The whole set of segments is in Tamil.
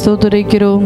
ஸ்தோத்தரிக்கிறோம்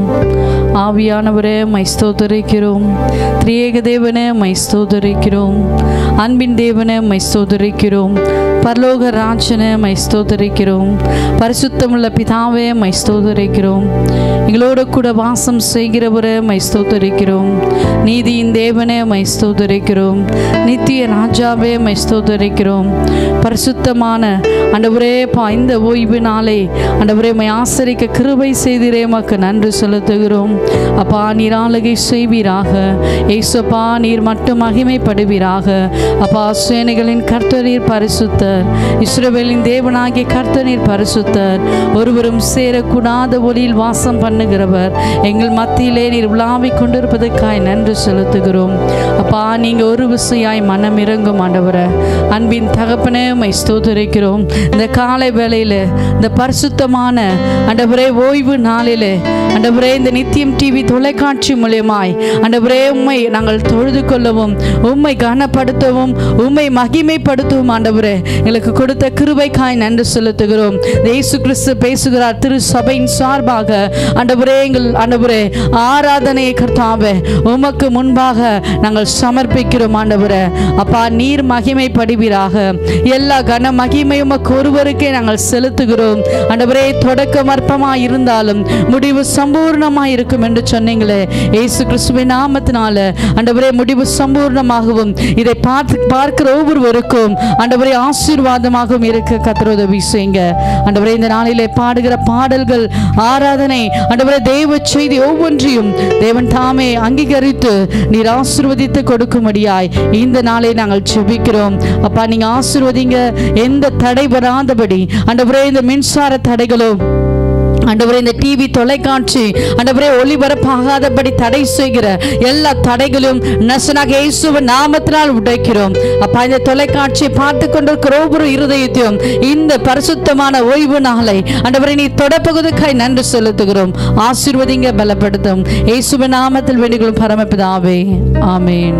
ஆவியானவரே மை ஸ்தோத்தரிக்கிறோம் திரியேக தேவனே மை ஸ்தோத்தரிக்கிறோம் அன்பின் தேவனே மை ஸ்தோத்தரிக்கிறோம் பரலோக ராஜனே மை ஸ்தோத்தரிக்கிறோம் பரிசுத்தமுள்ள பிதாவே மை ஸ்தோத்தரிக்கிறோம் எங்களோட கூட வாசம் செய்கிறவரே மை ஸ்தோத்தரிக்கிறோம் நீதியின் தேவனே மை ஸ்தோத்தரிக்கிறோம் நித்திய ராஜாவே மை ஸ்தோத்தரிக்கிறோம் பரிசுத்தமான ஆண்டவரே பா இந்த ஓய்வு நாளை ஆண்டவரே மை ஆசரிக்க கிருபை செய்திரே மக்கு நன்றி செலுத்துகிறோம் அப்பா நீர் ஆளுகை செய்வீராக ஏசப்பா நீர் மட்டும் மகிமைப்படுவீராக அப்பா சேனைகளின் கர்த்தரீர் பரிசுத்தர் இஸ்ரவேலின் தேவனாகிய கர்த்தனீர் பரிசுத்தர் ஒருவரும் சேரக்கூடாத ஒளியில் வாசம் பண்ணுகிறவர் எங்கள் மத்தியிலே நீர் உலாவிக் கொண்டிருப்பதற்காய் நன்றி செலுத்துகிறோம் அப்பா நீங்க ஒரு விசையாய் மனம் இறங்கும் ஆண்டவரை அன்பின் தகப்பனே மை ஸ்தோத்தரிக்கிறோம் இந்த காலை வேளையில இந்த பரிசுத்தமான ஆண்டவரே ஓய்வு நாளிலே ஆண்டவரே இந்த நித்தியம் டிவி தொலைக்காட்சி மூலியமாய் ஆண்டவரே உம்மை நாங்கள் தொழுது கொள்ளவும் உம்மை கனப்படுத்தவும் உம்மை மகிமைப்படுத்தவும் ஆண்டவரே எங்களுக்கு கொடுத்த கிருபைக்காய் நன்றி செலுத்துகிறோம் இயேசு கிறிஸ்து பேசுகிறார் திரு சபையின் சார்பாக ஆண்டவரே எங்கள் ஆண்டவரே ஆராதனையை கர்த்தாவே உமக்கு முன்பாக நாங்கள் சமர்ப்பிக்கிறோம் ஆண்டவரே அப்பா நீர் மகிமைப்படுவீராக எல்லா கன மகிமை உமக்கு ஒருவருக்கே நாங்கள் செலுத்துகிறோம் ஆண்டவரே தொடக்கம் அற்பமாய் இருந்தாலும் முடிவு சம்பூர்ணமாய் இருக்கும் என்று சொன்னீங்களே இயேசு கிறிஸ்துவின் நாமத்தினால ஆண்டவரே முடிவு சம்பூர்ணமாகவும் இதை பார்த்து பார்க்கிற ஒவ்வொருவருக்கும் ஆண்டவரே ஆசீர்வாதமாகவும் இருக்க கத்தர் உதவி செய்யுங்க ஆண்டவரே இந்த நாளிலே பாடுகிற பாடல்கள் ஆராதனை ஆண்டவரே தெய்வ செய்தி ஒவ்வொன்றையும் தேவன் தாமே அங்கீகரித்து நீர் ஆசீர்வதித்து கொடுக்கும்படியாய் இந்த நாளை நாங்கள் செபிக்கிறோம் அப்பா நீங்க ஆசீர்வதிங்க எந்த தடை வராதபடி ஆண்டவரே இந்த மின்சார தடைகளும் ஆண்டவரே இந்த டிவி தொலைக்காட்சி ஆண்டவரே ஒளிபரப்பாகாதபடி தடை செய்கிற எல்லா தடைகளும் நசனாக இயேசுவின் நாமத்தினால் உடைக்கிறோம் அப்பா இந்த தொலைக்காட்சியை பார்த்து கொண்டிருக்கிற ஒவ்வொரு இருதயத்தையும் இந்த பரிசுத்தமான ஓய்வு நாளை ஆண்டவரை நீ தொடப்பகுதுக்காய் நன்றி செலுத்துகிறோம் ஆசீர்வதிங்க பலப்படுத்தும் இயேசுவின் நாமத்தில் வேண்டுகளும் பரமபிதாவே amen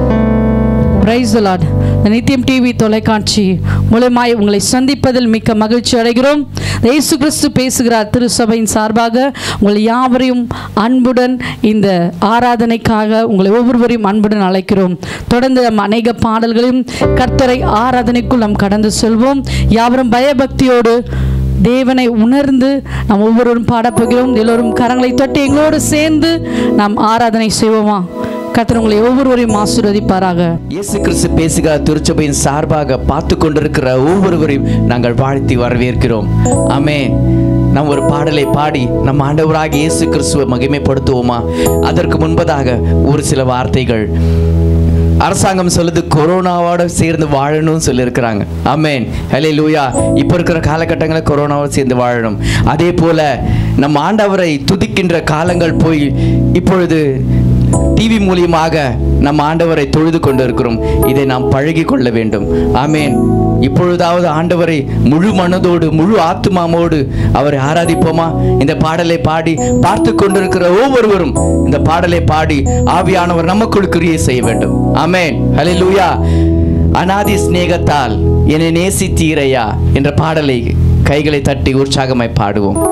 praise Lord Nithyam TV தொலைக்காட்சி மூலமாய் உங்களை சந்திப்பதில் மிக்க மகிழ்ச்சி அடைகிறோம் இயேசு கிறிஸ்து பேசுகிறார் திருச்சபையின் சார்பாக உங்களை யாவரையும் அன்புடன் இந்த ஆராதனைக்காக உங்களை ஒவ்வொருவரையும் அன்புடன் அழைக்கிறோம் தொடர்ந்து நம் அநேக பாடல்களையும் கர்த்தரை ஆராதனைக்குள் நாம் கடந்து செல்வோம் யாவரும் பயபக்தியோடு தேவனை உணர்ந்து நாம் ஒவ்வொருவரும் பாடப்போகிறோம் எல்லோரும் கரங்களை தொட்டி எங்களோடு சேர்ந்து நாம் ஆராதனை செய்வோமா கர்த்தர் உங்களை ஒவ்வொருவரையும் ஆசீர்வதிப்பாராக இயேசு கிறிஸ்து பேசுகிற திருச்சபையின் சார்பாக பார்த்து கொண்டிருக்கிற ஒவ்வொருவரையும் நாங்கள் வாழ்த்தி வரவேற்கிறோம் ஆமென் நாம் ஒரு பாடலை பாடி நம் ஆண்டவராக இயேசு கிறிஸ்துவை மகிமைப்படுத்துவோமா அதற்கு முன்பதாக ஒரு சில வார்த்தைகள் அரசாங்கம் சொல்லுது கொரோனாவோட சேர்ந்து வாழணும்னு சொல்லியிருக்கிறாங்க ஆமென் ஹலே லூயா இப்போ இருக்கிற காலகட்டங்களில் கொரோனாவோட சேர்ந்து வாழணும் அதே போல நம் ஆண்டவரை துதிக்கின்ற காலங்கள் போய் இப்பொழுது டிவி மூலியமாக நம் ஆண்டவரை தொழுது கொண்டிருக்கிறோம் இதை நாம் பழகி கொள்ள வேண்டும் ஆமேன் இப்பொழுதாவது ஆண்டவரை முழு மனதோடு முழு ஆத்துமாவோடு அவரை ஆராதிப்போமா இந்த பாடலை பாடி பார்த்து கொண்டிருக்கிற ஒவ்வொருவரும் இந்த பாடலை பாடி ஆவியானவர் நமக்குள் கிரியை செய்ய வேண்டும் ஆமேன் ஹalleluya அனாதி சிநேகத்தால் என்னை நேசித்தீரையா என்ற பாடலை கைகளை தட்டி உற்சாகமாய் பாடுவோம்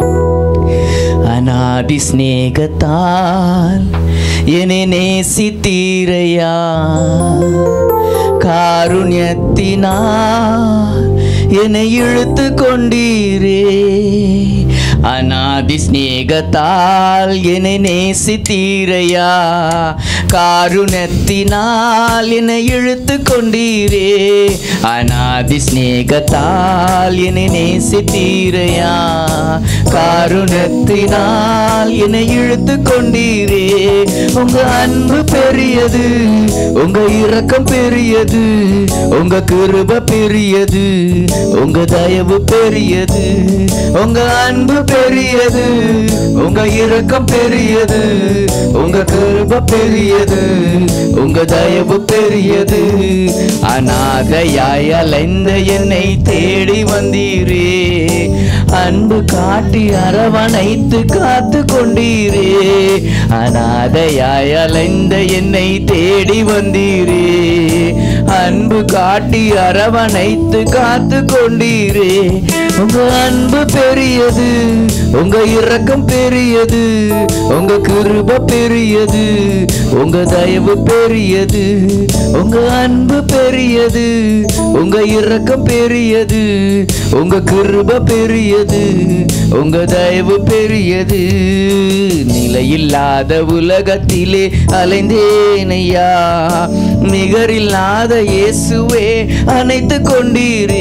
அநாதி சிநேகத்தால் என்னை நேசித்தீரையா காருண்யத்தினால் என்னை இழுத்து கொண்டீரே அநாதி சிநேகத்தால் என்னை நேசித்தீரையா காருணத்தினால் என்னை இழுத்து கொண்டீரே அநாதி சிநேகத்தால் என்னை நேசித்தீரையா காருணத்தினால் என்னை இழுத்து கொண்டீரே உங்க அன்பு பெரியது உங்க இரக்கம் பெரியது உங்க கிருப பெரியது உங்க தயவு பெரியது உங்க அன்பு பெரியது உங்க இரக்கம் பெரியது உங்க கிருப பெரியது உங்க தயவு பெரியது அநாதையாய் அலைந்த என்னை தேடி வந்தீரே அன்பு காட்டி அரவணைத்து காத்து கொண்டீரே அநாதையாய் அலைந்த என்னை தேடி வந்தீரே அன்பு காட்டி அரவணைத்து காத்து கொண்டீரே உங்க அன்பு பெரியது உங்க இரக்கம் பெரியது உங்க கிருப பெரியது உங்க தயவு பெரியது உங்க அன்பு பெரியது உங்க இரக்கம் பெரியது உங்க கிருப பெரியது உங்க தயவு பெரியது நிலையில்லாத உலகத்திலே அலைந்தேனையா நிகரில்லாத இயேசுவே அணைத்து கொண்டீரே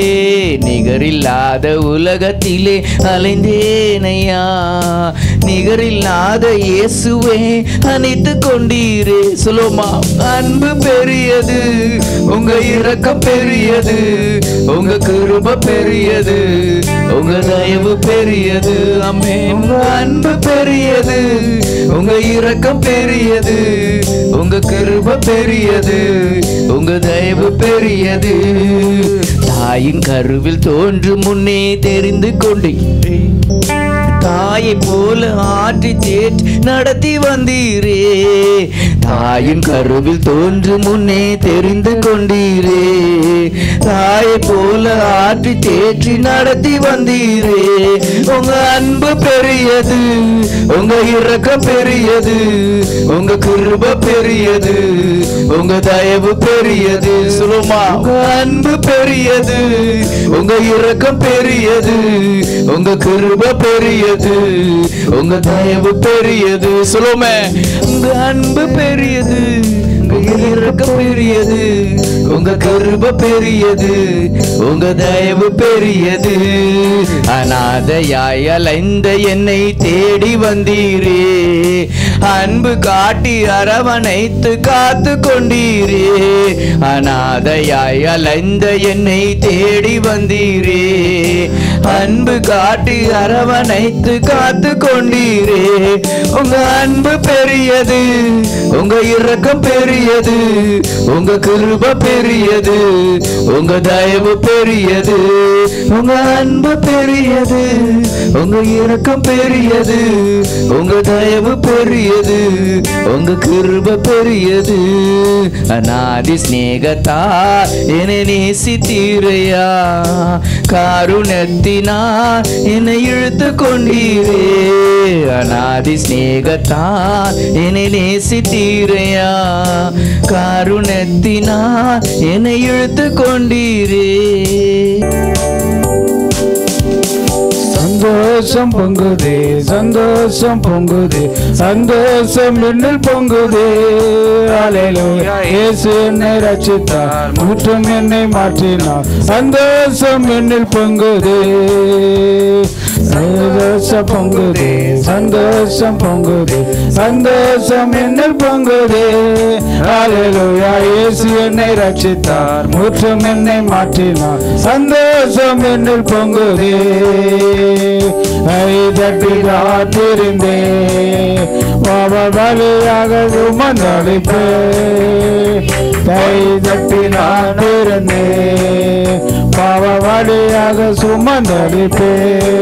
நிகரில்லாத உலகத்திலே அலைந்தேனையா நிகரில்லாத இயேசுவே அணைத்து கொண்டீரே சொல்லுமா அன்பு பெரியது உங்க இரக்கம் பெரியது உங்க கிருப பெரியது உங்க தயவு பெரியது அம்மே உங்க அன்பு பெரியது உங்க இரக்கம் பெரியது உங்க கிருப பெரியது உங்க தயவு பெரியது தாயின் கருவில் தோன்றும் முன்னே தெரிந்து கொண்டேன் தாயை போல ஆற்றி தேற்றி நடத்தி வந்தீரே தாயின் கருவில் தோன்று முன்னே தெரிந்து கொண்டீரே தாயை போல ஆற்றி தேற்றி நடத்தி வந்தீரே உங்க அன்பு பெரியது உங்க இரக்கம் பெரியது உங்க கிருப பெரியது உங்க தயவு பெரியது சொல்லுமா உங்க அன்பு பெரியது உங்க இரக்கம் பெரியது உங்க கிருப பெரியது உங்க தயவு பெரியது சொல்லுமே உங்க அன்பு பெரியது உங்க இரக்கம் பெரியது உங்க கருப பெரியது உங்க தயவு பெரியது அநாதையாய் அலைந்த என்னை தேடி வந்தீரே அன்பு காட்டி அரவணைத்து காத்து கொண்டீரே அநாதையாய் அலைந்த என்னை தேடி வந்தீரே அன்பு காட்டி அரவணைத்து காத்து கொண்டீரே உங்க அன்பு பெரியது உங்க இரக்கம் பெரியது உங்க கிருப பெரியது உங்க தயவு பெரியது உங்க அன்பு பெரியது உங்க இரக்கம் பெரியது உங்க தயவு பெரியது உங்க கிருப பெரியது அநாதி ஸ்நேகத்தா என்னை நேசித்தீரையா காருணத்தினா என்னை இழுத்து கொண்டீரே அநாதி ஸ்நேகத்தா என்னை நேசித்தீரையா காருணத்தினா என்னை இழுத்து கொண்டீரே சந்தோஷம் பொங்குதே சந்தோஷம் பொங்குதே சந்தோஷம் என்னில் பொங்குதே அலையிலூயா இயேசு என்னை ரட்சித்தார் முற்றும் என்னை மாற்றினார் சந்தோஷம் என்னில் பொங்குதே சந்தோஷம் பொங்குதே சந்தோஷம் பொங்குதே சந்தோஷம் என்னில் பொங்குதே அலையிலூயா இயேசு என்னை ரட்சித்தார் முற்றும் என்னை மாற்றினார் சந்தோஷம் என்னில் பொங்குதே ஐதட்டி காத்திருந்தே பாபா பலியாக சுமந்தளிப்பே கை தட்டி நான் இருந்தே பாவ வழியாக சுமந்தளிப்பே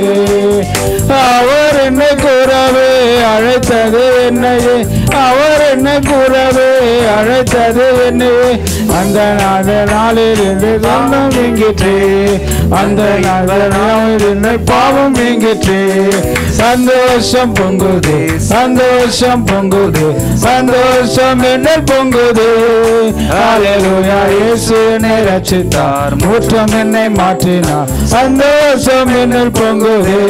அவர் என்னை கூறவே அழைத்தது என்னையே அவர் என்னை கூறவே அழைத்தது என்னையே அந்த நாள் நாளில் இருந்து சொந்தம் நீங்கிற்று அந்த நாள் நாளில் இருந்து பாவம் நீங்கிற்று சந்தோஷம் பொங்குது சந்தோஷம் பொங்குது சந்தோஷம் என்ன பொங்குது ஹalleluya இயேசு என்னை ரட்சித்தார் முற்றம் என்னை மாற்றினார் சந்தோஷம் என்னில் பொங்குது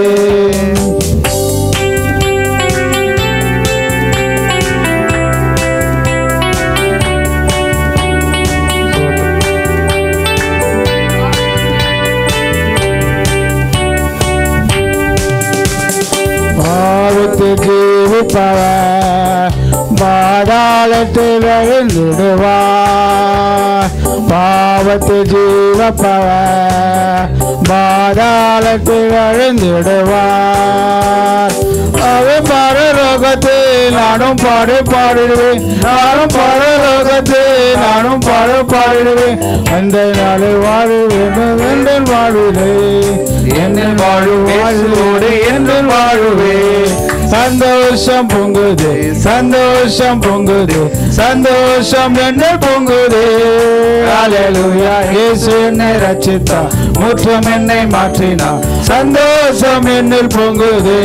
பாவத்து ஜீவிப்பவர் பாதாளத்தில் எழுந்திடுவார் பாவத்து ஜீவப்பவர் பாதாளத்தில் எழுந்திடுவார் அவன் பரலோகத்தில் நானும் பாடு பாடிடுவேன் நானும் பரலோகத்தில் நானும் பாடு பாடிடுவேன் அந்த நாளில் வாழுவேன் எந்த வாழ்விலே என்னில் வாழு வாழ்வோடு என்னில் வாழுவே சந்தோஷம் பொங்குதே சந்தோஷம் பொங்குதே சந்தோஷம் என்ன பொங்குதே ஹalleluya இயேசு என்னை ரட்சித்தார் முற்றம் என்னை மாற்றினார் சந்தோஷம் என்னில் பொங்குதே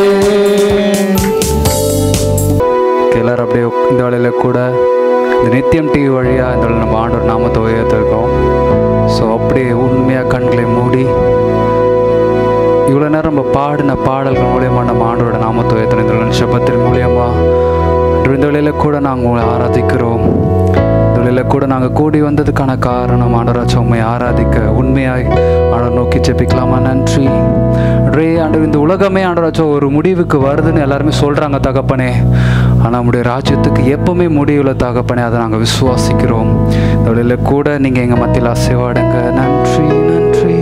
எல்லாரும் அப்படியே இந்த வேலையில் கூட இந்த நித்தியம் டிவி வழியாக இந்த வேளையில நம்ம ஆண்டவர் நாமத்தை உயர்த்திருக்கோம் ஸோ அப்படியே உண்மையாக கண்களை மூடி இவ்வளோ நேரம் நம்ம பாடின பாடல்கள் மூலியமாக நம்ம ஆண்டவரோட நாமத்தை உயர்த்தணும் இந்த வேளையில சபத்தின் மூலியமா இந்த வேளையில் கூட நாங்கள் உங்களை ஆராதிக்கிறோம் இந்த வேளையில் கூட நாங்கள் கூடி வந்ததுக்கான காரணம் ஆண்டவராச்சும் உண்மை ஆராதிக்க உண்மையாய் ஆண்டவர் நோக்கி ஜெபிக்கலாமா நன்றி ரே ஆண்டவர் இந்த உலகமே ஆண்டவராச்சும் ஒரு முடிவுக்கு வருதுன்னு எல்லாருமே சொல்கிறாங்க தகப்பனே ஆனால் நம்முடைய ராஜ்யத்துக்கு எப்பவுமே முடிவுல தகப்பனே அதை நாங்கள் விசுவாசிக்கிறோம் இந்த வேளையில் கூட நீங்கள் எங்கள் மத்தியில் அசைவாடுங்க நன்றி நன்றி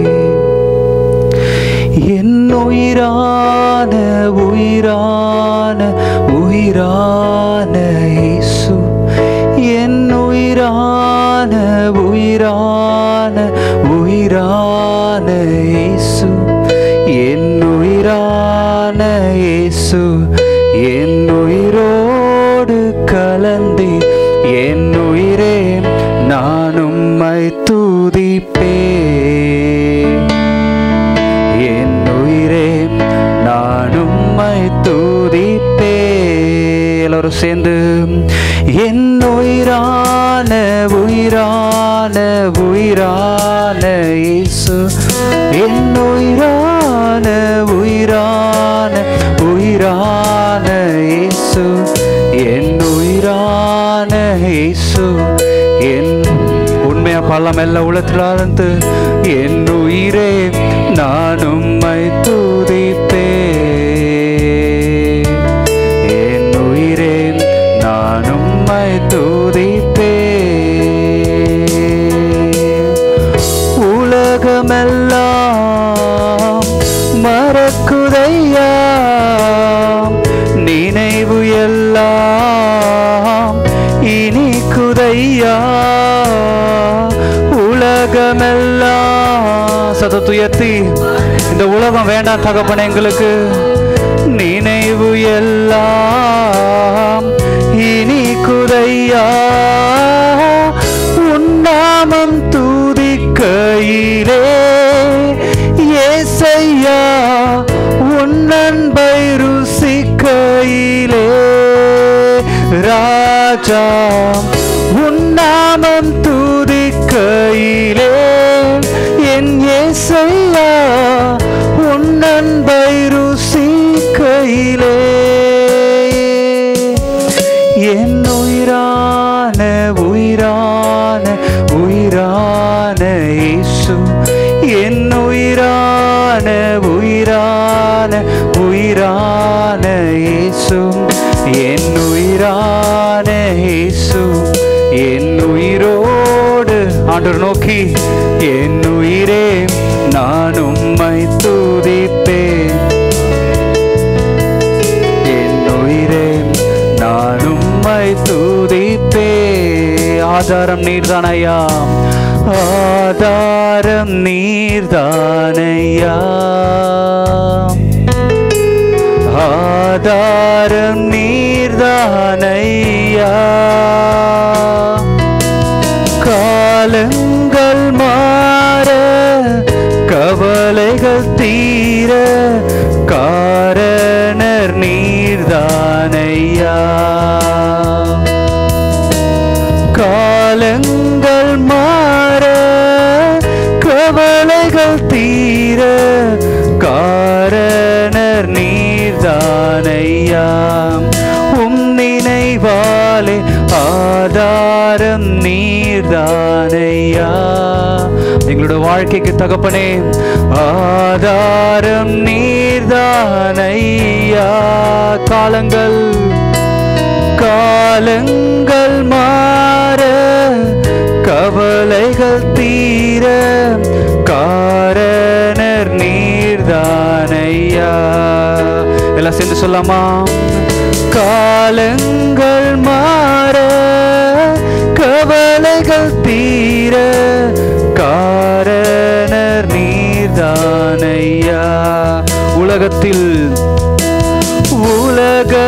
என் உயிரான உயிரான உயிரான இயேசு என் உயிரான உயிரான உயிரான இயேசு என் உயிரான இயேசு என் உயிரோடு கலந்தே என் உயிரே நான் உம்மை துதிப்பேன் என் உயிரே நான் உம்மை துதிப்பே எல்லாரும் சேர்ந்து என் உயிரான உயிரான உயிரான இயேசு என் உயிரான உயிரான உயிரான இயேசு என் உயிரான இயேசு என் உண்மையா பாடலாம் எல்லா உலகத்தில் ஆழ்ந்து என் உயிரே நான் உம்மை துதிப்பே என் உயிரே நான் உம்மை துதிப்பே உலகமெல்லாம் மறக்குதையா நினைவு எல்லாம் இனிக்குதையா உலகமெல்லாம் சதத்துயர்த்தி இந்த உலகம் வேண்டாம் தகப்பன எங்களுக்கு நினைவு எல்லாம் இனிக்குதையா உன்னாமம் தூதிக்கையிலே ஏசையா உன்னன்பை ருசிக்கையிலே ராஜா உன்னாமம் தூதிக்கையிலே என் ஏசையா உன்னன்பை ருசிக்கையிலே என் உயிரான உயிரான உயிரான இயேசு என் உயிரான உயிரான உயிரான இயேசு என் உயிரான இயேசு என் உயிரோடு ஆண்டவர் நோக்கி என் உயிரே நான் உம்மை துதிப்பேன் என் உயிரே நான் உம்மை துதிப்பே ஆதாரம் நீர்தானையா ஆதாரம் நீர்தானையா ஆதாரம் நீர்தானையா காலங்கள் மாற கவலைகள் தீர காரணர் நீர்தானையா காலங்கள் மாற கவலைகள் தீர காரணர் நீர்தானையா உம் நினைவாலே ஆதாரம் நீர்தானையா எங்களோட வாழ்க்கைக்கு தகப்பனே ஆதாரம் நீர்தானையா காலங்கள் காலங்கள் மாற கவலைகள் தீர காரணர் நீர்தானையா எல்லாம் சேர்ந்து சொல்லாமா காலங்கள் மாற கவலைகள் தீர காரணர் நீர்தானையா உலகத்தில் உலக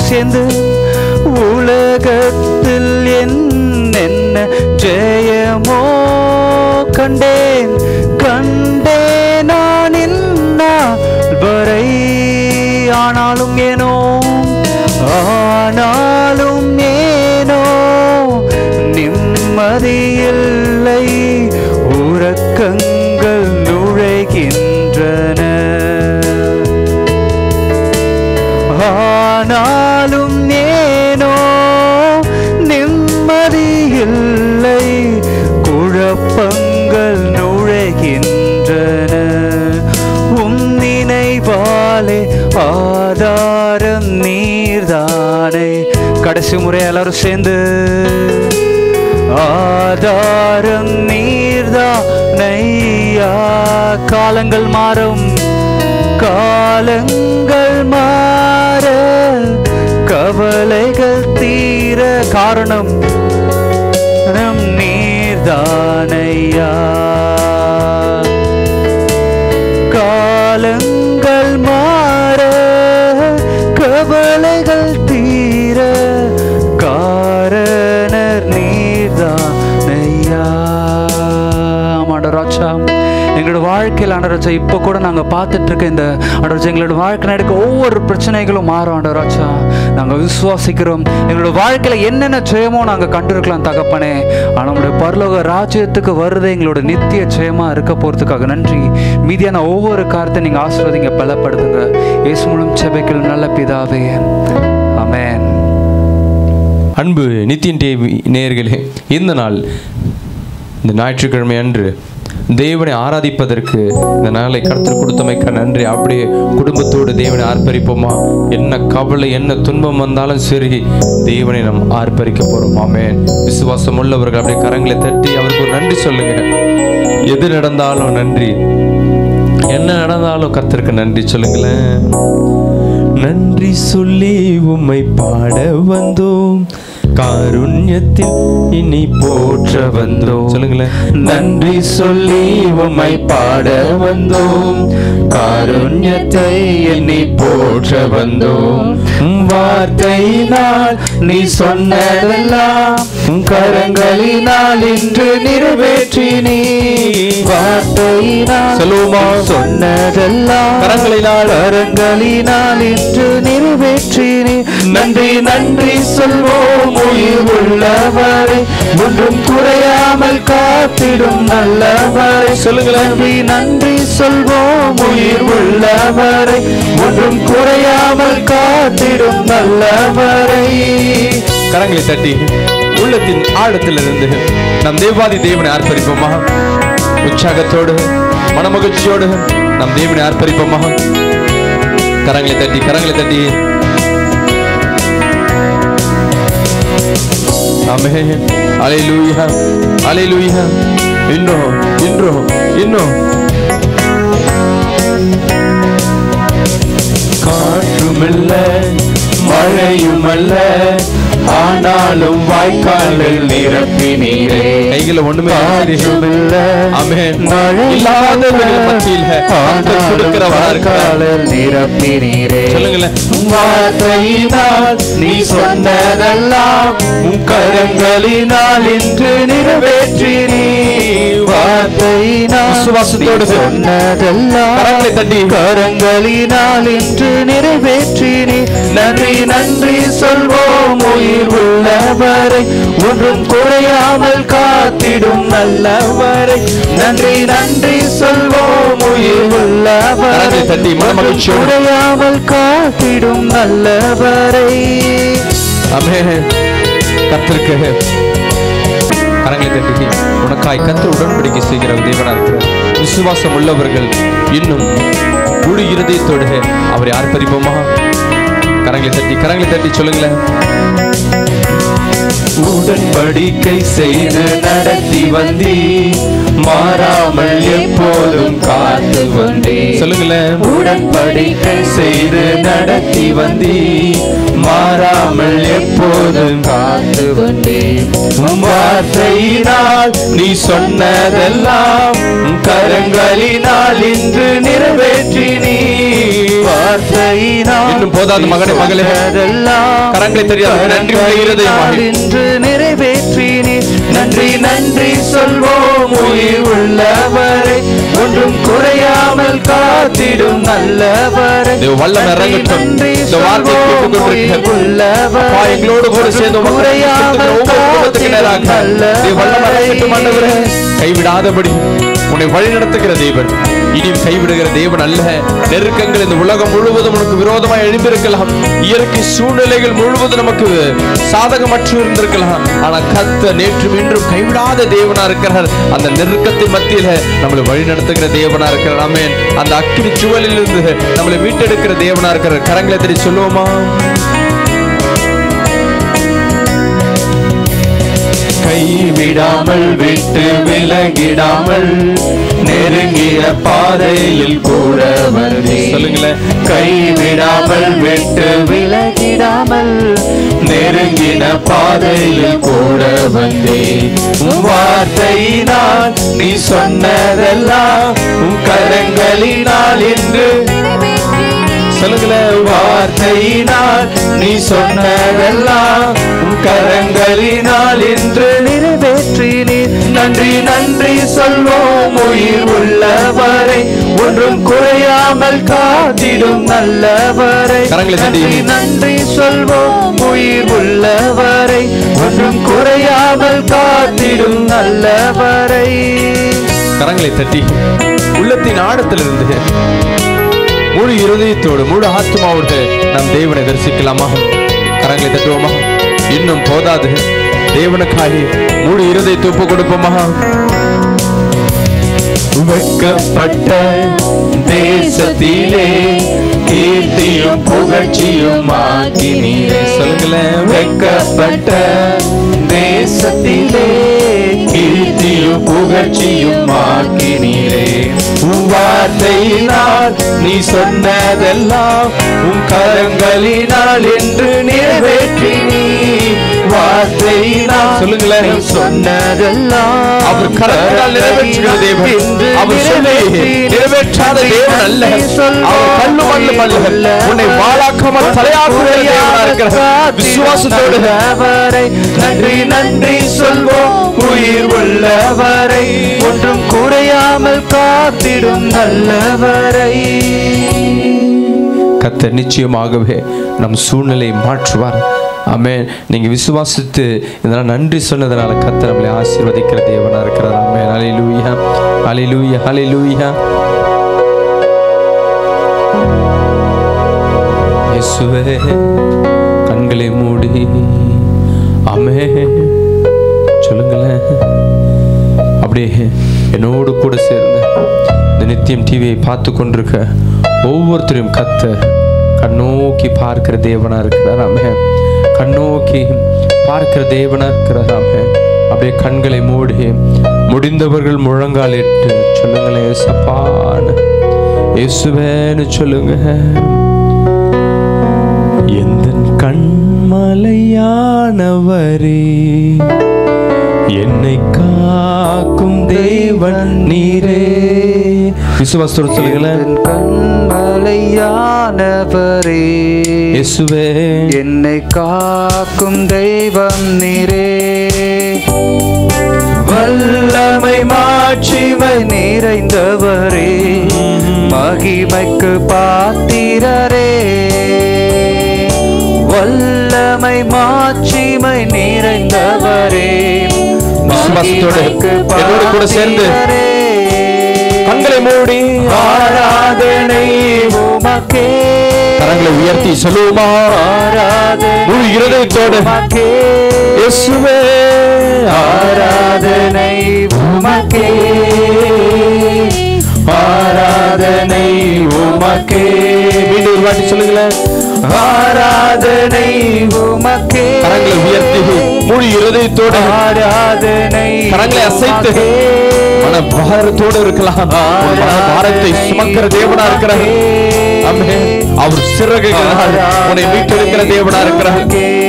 சேர்ந்து உலகத்தில் என்ன ஜெயமோ கண்டேன் கண்டேன் நான் இந்நாள் வரை ஆனாலும் ஏனோ ஆனாலும் ஏனோ நிம்மதியில்லை உறக்கங்கள் நுழைகின்றன ஆனாலும் ஏனோ நிம்மதியில்லை குழப்பங்கள் நுழைகின்றன உம் நினைவாலே ஆதாரம் நீர்தானே கடைசி முறை எல்லாரும் சேர்ந்து ஆதாரம் நீர்தானையா காலங்கள் மாறும் காலங்கள் மாற கவலைகள் தீர காரணம் நம் நீர்தானையா காலங்கள் மாற கவலைகள் தீர காரணர் நீர்தானையா ஆமாண்டராச்சா எங்களோட வாழ்க்கையில் ஆண்டராச்சா இப்போ கூட நாங்கள் பார்த்துட்டு இருக்க இந்த ஆண்டராச்சா எங்களோட வாழ்க்கை நடக்க ஒவ்வொரு பிரச்சனைகளும் மாறும் ஆண்டராச்சா நாங்கள் விசுவாசிக்கிறோம் எங்களோட வாழ்க்கையில் என்னென்ன ஜெயமோ நாங்கள் கண்டிருக்கலாம் தகப்பனே ஆனால் நம்முடைய பரலோக ராஜ்யத்துக்கு வருது எங்களோட நித்திய ஜெயமாக இருக்க போகிறதுக்காக நன்றி மீதியான ஒவ்வொரு காரத்தை நீங்கள் ஆசிர்வதிங்க பலப்படுத்துங்க இயேசு மூலம் செபைகள் நல்ல பிதாவே ஆமென் அன்பு நித்தியன் டிவி நேயர்களே இந்த நாள் இந்த ஞாயிற்றுக்கிழமை அன்று தேவனை ஆராதிப்பதற்கு இந்த நாளை கருத்தில் கொடுத்தமைக்க நன்றி அப்படியே குடும்பத்தோடு தேவனை ஆர்ப்பரிப்போமா என்ன கவலை என்ன துன்பம் வந்தாலும் சரி தேவனை நாம் ஆர்ப்பரிக்க போறோம் ஆமென் விசுவாசம் உள்ளவர்கள் அப்படியே கரங்களை தட்டி அவருக்கு ஒரு நன்றி சொல்லுங்க எது நடந்தாலும் நன்றி என்ன நடந்தாலும் கர்த்தருக்கு நன்றி சொல்லுங்களேன் நன்றி சொல்லி உம்மை பாட வந்தோம் காருண்யத்தில் இனி போற்ற வந்தோம் சொல்லுங்களேன் நன்றி சொல்லி உம்மை பாட வந்தோம் காருண்யத்தை எண்ணி போற்ற வந்தோம் உம் வார்த்தையினால் நீ சொன்னதெல்லாம் உம் கரங்களினால் இன்று நிறைவேற்றி நீ வார்த்தையினால் சொல்லுவோமா? நீ சொன்னதெல்லாம் கரங்களினால். கரங்களினால் இன்று நிறைவேற்றி நீ நன்றி நன்றி சொல்வோம் உயிர் உள்ளவரை ஒன்றும் குறையாமல் காத்திடும் நல்லவரை சொல்லுங்களேன். நன்றி நன்றி சொல்வோம் உயிர் உள்ளவரை ஒன்றும் குறையாமல் காத்திடும் நல்லவரை கரங்களை தட்டி உள்ளத்தின் ஆழத்திலிருந்து நம் தேவாதி தேவனை ஆர்ப்பரிப்போமா உற்சாகத்தோடு மனமகிழ்ச்சியோடு நம் தேவனை ஆர்ப்பரிப்போமா கரங்களை தட்டி கரங்களை தட்டி ஆமே அலையிலூயா அலையிலூயா இன்னும் இன்னும் இன்னும் காற்றுமில்ல மழையுமல்ல ஆனாலும் வாய்க்காலில் நிரப்பினீரே கைகளை ஒண்ணுமே இல்லை. காற்றுமில்ல ஆமென். மழை இல்லாதவர்கள் மத்தியில் கர்த்தர் கொடுக்கிறவரா இருக்கிறார். வாய்க்காலில் நிரப்பினீரே சொல்லுங்களேன். வார்த்தையினால் நீ சொன்னதெல்லாம் உன் கரங்களினால் இன்று நிறைவேற்றி நீ வார்த்தையினால் விசுவாசத்தோடு நீ சொன்னதெல்லாம் கரங்களை தட்டி. கரங்களினால் இன்று நிறைவேற்றி நீ நன்றி நன்றி சொல்வோம் உயிர் உள்ளவரை ஒன்றும் குறையாமல் காத்திடும் நல்லவரை நன்றி நன்றி சொல்வோம் உயிர் உள்ளவரை கரங்களை தட்டி மனமகிழ்ச்சியோடு. குறையாமல் காத்திடும் நல்லவரை ஆமென் கர்த்தருக்கு கரங்களை தட்டி உனக்காய் கர்த்தர் உடன்படிக்கை செய்கிற தேவனா இருக்கிறார் விசுவாசம் உள்ளவர்கள் இன்னும் முழு இருதயத்தோடு அவரை ஆர்ப்பரிப்போமா கரங்களை தட்டி கரங்களை தட்டி சொல்லுங்களேன் உடன்படிக்கை செய்து நடத்தி வந்தீ மாறாமல் எப்போதும் காத்து வந்தீ சொல்லுங்களேன் உடன்படிக்கை செய்து நடத்தி வந்தீ மாறாமல் எப்போதும் காத்து வந்தீ உம் வார்த்தையினால் நீ சொன்னதெல்லாம் உம் கரங்களினால் இன்று நிறைவேற்றி நீ வார்த்தையினால் இன்னும் போதாது மகனே, மகளே. சொன்னதெல்லாம் கரங்களை தெரியாது நன்றி உள்ள இருதயமாக இன்று நிறைவேற்றினீர் நன்றி நன்றி சொல்வோம் உயிர் உள்ளவரை ஒன்றும் குறையாமல் காத்திடும் நல்லவரை தேவ வல்லமை இறங்கட்டும். இந்த வார்த்தைக்கு ஒப்புக் கொடுத்திருக்கிற அப்பா, எங்களோடு கூட சேர்ந்து உமக்கு நன்றி செலுத்துகிற ஒவ்வொரு குடும்பத்துக்கு நேராக தேவ வல்லமை இறங்கட்டும் ஆண்டவரே. கைவிடாதபடி உன்னை வழிநடத்துகிற தேவன் இனியும் கைவிடுகிற தேவன் அல்ல நெருக்கங்கள் இந்த உலகம் முழுவதும் உனக்கு விரோதமாய் எழும்பியிருக்கலாம் இயற்கை சூழ்நிலைகள் முழுவதும் நமக்கு சாதகமற்று இருந்திருக்கலாம் ஆனா கத்த நேற்றும் இன்றும் கைவிடாத தேவனா இருக்கிறார் அந்த நெருக்கத்தின் மத்தியில நம்மளை வழிநடத்துகிற தேவனா இருக்கிறார் ஆமென் அந்த அக்கினி சுவலில் இருந்து நம்மளை மீட்டெடுக்கிற தேவனா இருக்கிறார் கரங்களை தெரி சொல்லுவோமா கைவிடாமல் விட்டு விலகிடாமல் நெருங்கிய பாதையில் கூட வருதே சொல்லுங்களேன். கைவிடாமல் விட்டு விலகிடாமல் நெருங்கின பாதையில் கூட வந்தே உன் வார்த்தையினால் நீ சொன்னதெல்லாம் உன் கரங்களினால் என்று சொல்லுங்களேன் வார்த்தையினால் நீ சொன்னதெல்லாம் உன் கரங்களினால் என்று நிறைவேற்றினீர் நன்றி நன்றி சொல்வோம் உயிர் உள்ளவரை ஒன்றும் குறையாமல் காத்திடும் நல்லவரை கரங்களை தட்டி. நன்றி நன்றி சொல்வோம் உயிர் உள்ளவரை ஒன்றும் குறையாமல் காத்திடும் நல்லவரை கரங்களை தட்டி உள்ளத்தின் ஆழத்திலிருந்து முழு இருதயத்தோடு முழு ஆத்மாவோடு நாம் தேவனை தரிசிக்கலாமா கரங்களை தட்டுவோமா இன்னும் போதாது தேவனுக்காக முழு இருதயத்தை ஒப்பு கொடுப்போமா வெட்கப்பட்ட தேசத்திலே கீர்த்தியும் புகழ்ச்சியும் ஆக்கினீரே சொல்லுங்களேன். வெட்கப்பட்ட தேசத்திலே கீர்த்தியும் புகழ்ச்சியும் ஆக்கினீரே உன் வார்த்தையினால் நீ சொன்னதெல்லாம் உன் கரங்களினால் என்று நிறைவேற்றினீ வார்த்தையினால் சொல்லுங்களேன். நீ சொன்னதெல்லாம் அவர் கரத்தால் நிறைவேற்றுகிற தேவன் அவர் சொல்லி நிறைவேற்றாத தேவன் அல்ல அவர் கல்லு மல்லு மல்ல உன்னை வாழாக்காமல் தலையாக்குகிற தேவனா இருக்கிறார் விசுவாசத்தோடு உள்ளவரை நன்றி நன்றி சொல்வோம் உயிர் உள்ளவரை ஒன்றும் குறையாமல் காத்திடும் நல்லவரை கத்தர் நிச்சயமாகவே நம் சூழ்நிலையை மாற்றுவார் ஆமென் நீங்க விசுவாசித்து இதெல்லாம் நன்றி சொன்னதுனால கத்தர் நம்மளை ஆசீர்வதிக்கிற தேவனா இருக்கிறார் ஆமென் ஹalleluya ஹalleluya ஹalleluya இயேசுவே கண்களை மூடி ஆமென் சொல்லுங்களேன் அப்படியே என்னோடு கூட சேர்ந்து இந்த நித்தியம் டிவியை பார்த்து கொண்டிருக்க ஒவ்வொருத்தரையும் கத்த கண்ணோக்கி பார்க்கிற தேவனா இருக்கிறார் ஆமென் கண்ணோக்கி பார்க்கிற தேவனா இருக்கிறார் ஆமென் அப்படியே கண்களை மூடி முடிந்தவர்கள் முழங்கால் இட்டு சொல்லுங்களேன் ஏசப்பான்னு இயேசுவேன்னு சொல்லுங்க எந்த கண்மலையானவரே என்னை காக்கும் தேவன் நீரே விசுவாசத்தோடு சொல்லுங்களேன் என் கண்மலையானவரே இயேசுவே என்னை காக்கும் தெய்வம் நீரே வல்லமை மாட்சிமை நிறைந்தவரே மகிமைக்கு பாத்திரரே வல்லமை மாட்சிமை நிறைந்தவரே விசுவாசத்தோடு மகிமைக்கு என்னோடு கூட சேர்ந்து பாத்திரரே. கண்களை மூடி ஆராதனை உமக்கே கரங்களை உயர்த்தி சொல்லுவோமா ஆராதனை முழு இருதயத்தோடு உமக்கே இயேசுவே ஆராதனை உமக்கே ஆராதனை உமக்கே மீண்டும் ஒரு வாட்டி சொல்லுங்களேன் ஆராதனை உமக்கே கரங்களை உயர்த்தி முழு இருதயத்தோடு ஆராதனை கரங்களை அசைத்து மன பாரத்தோடு இருக்கலாம் உன் மன பாரத்தை சுமக்கிற தேவனா இருக்கிறார் ஆமென். அவர் சிறகுகளால் உன்னை மீட்டெடுக்கிற தேவனா இருக்கிறார்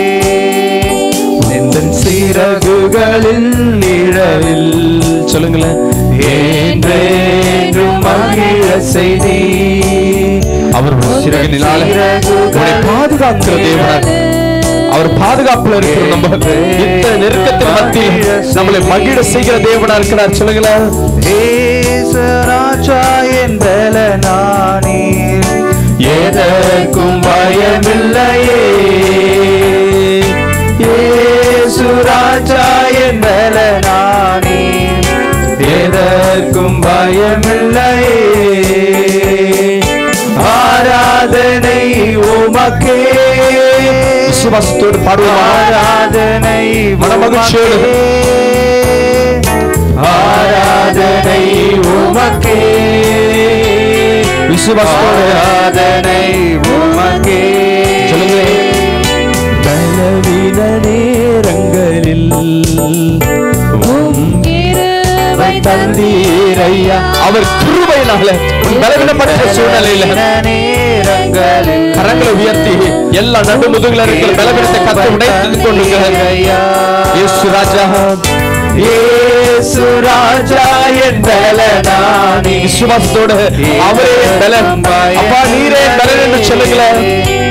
நின்றன் சிறகுகளின் நிழலில் சொல்லுங்களேன் என்றென்றும் மகிழ செய்தி அவருடைய சிறகினால உன்னை பாதுகாக்கிற தேவனாக அவர் பாதுகாப்புல இருக்கிற நம்ம இத்தனை நெருக்கத்தின் மத்தியில் நம்மளை மகிழ செய்கிற தேவனா இருக்கிறார் சொல்லுங்களேன் ஏசராஜா என்பல நானே எதற்கும் பயமில்லையே ஏசுராஜா என்பல நானே எதற்கும் பயமில்லையே ஆராதனை உமக்கே விசுவாசத்தோடு பாடுவோமா ஆராதனை மனமகிழ்ச்சியோடு. ஆராதனை உமக்கே விசுவாசத்தோடு ஆராதனை உமக்கே சொல்லுங்க. பலவீன நேரங்களில் கிருபை தந்தீரையா அவர் கிருபையினால உன் பலவீனப்பட்ட சூழ்நிலையில நேரங்களில் கரங்களை உயர்த்தி எல்லா நடு முதுகுல இருக்கிற பலவீனத்தை கத்த உடைத்து கொண்டு இயேசு ராஜா ஏசு ராஜா என் பலனானி விசுவாசத்தோடு அவரே என் பலன் அப்பா நீரே என் பலன் என்று சொல்லுங்களேன்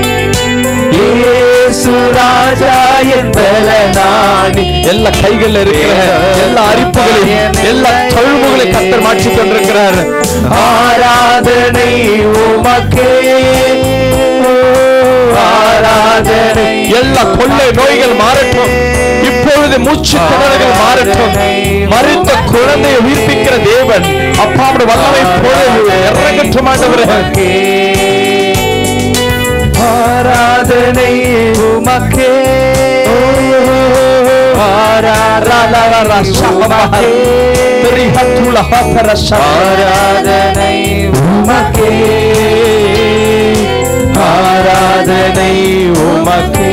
ஏசு ராஜா என் பலனானி எல்லா கைகள்ல இருக்கிற எல்லா அரிப்புகளையும் எல்லா தழும்புகளை கத்தர் மாற்றிக் கொண்டிருக்கிறார் ஆராதனை உமக்கே ஆராதனை எல்லா கொள்ளை நோய்கள் மாறட்டும் இப்பொழுது மூச்சு திணறல்கள் மாறட்டும் மறித்த குழந்தையை உயிர்ப்பிக்கிற தேவன் அப்பாவோட வல்லமை போல இறங்கட்டும் ஆண்டவரே உமக்கே ஆராதனை உமக்கே ஆராதனை உமக்கே ஆராதனை உமக்கே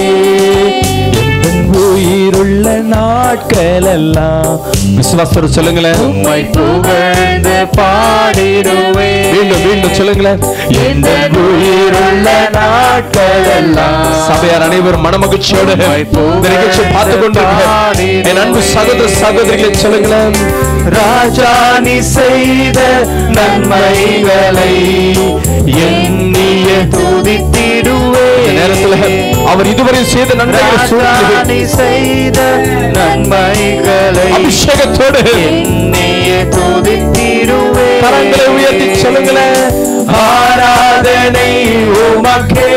என் உயிருள்ள நாட்களெல்லாம் விசுவாசத்தோடு சொல்லுங்களேன் உம்மை புகழ்ந்து பாடிடுவே மீண்டும் மீண்டும் சொல்லுங்களேன் எந்த உயிருள்ள நாட்களெல்லாம் சபையார் அனைவரும் மனமகிழ்ச்சியோடு இந்த நிகழ்ச்சியை பார்த்து கொண்டிருக்கிறேன் என் அன்பு சகோதர சகோதரிகளை சொல்லுங்களேன் ராஜா நீ செய்த நன்மைகளை எண்ணிய துதித்திடுவே இந்த நேரத்துல அவர் இதுவரை செய்த நன்மைகளை ராஜா சூழ்நிலை நீ செய்த நன்மைகளை அபிஷேகத்தோடு எண்ணிய துதித்திடுவே கரங்களை உயர்த்தி சொல்லுங்களேன் ஆராதனை உமக்கே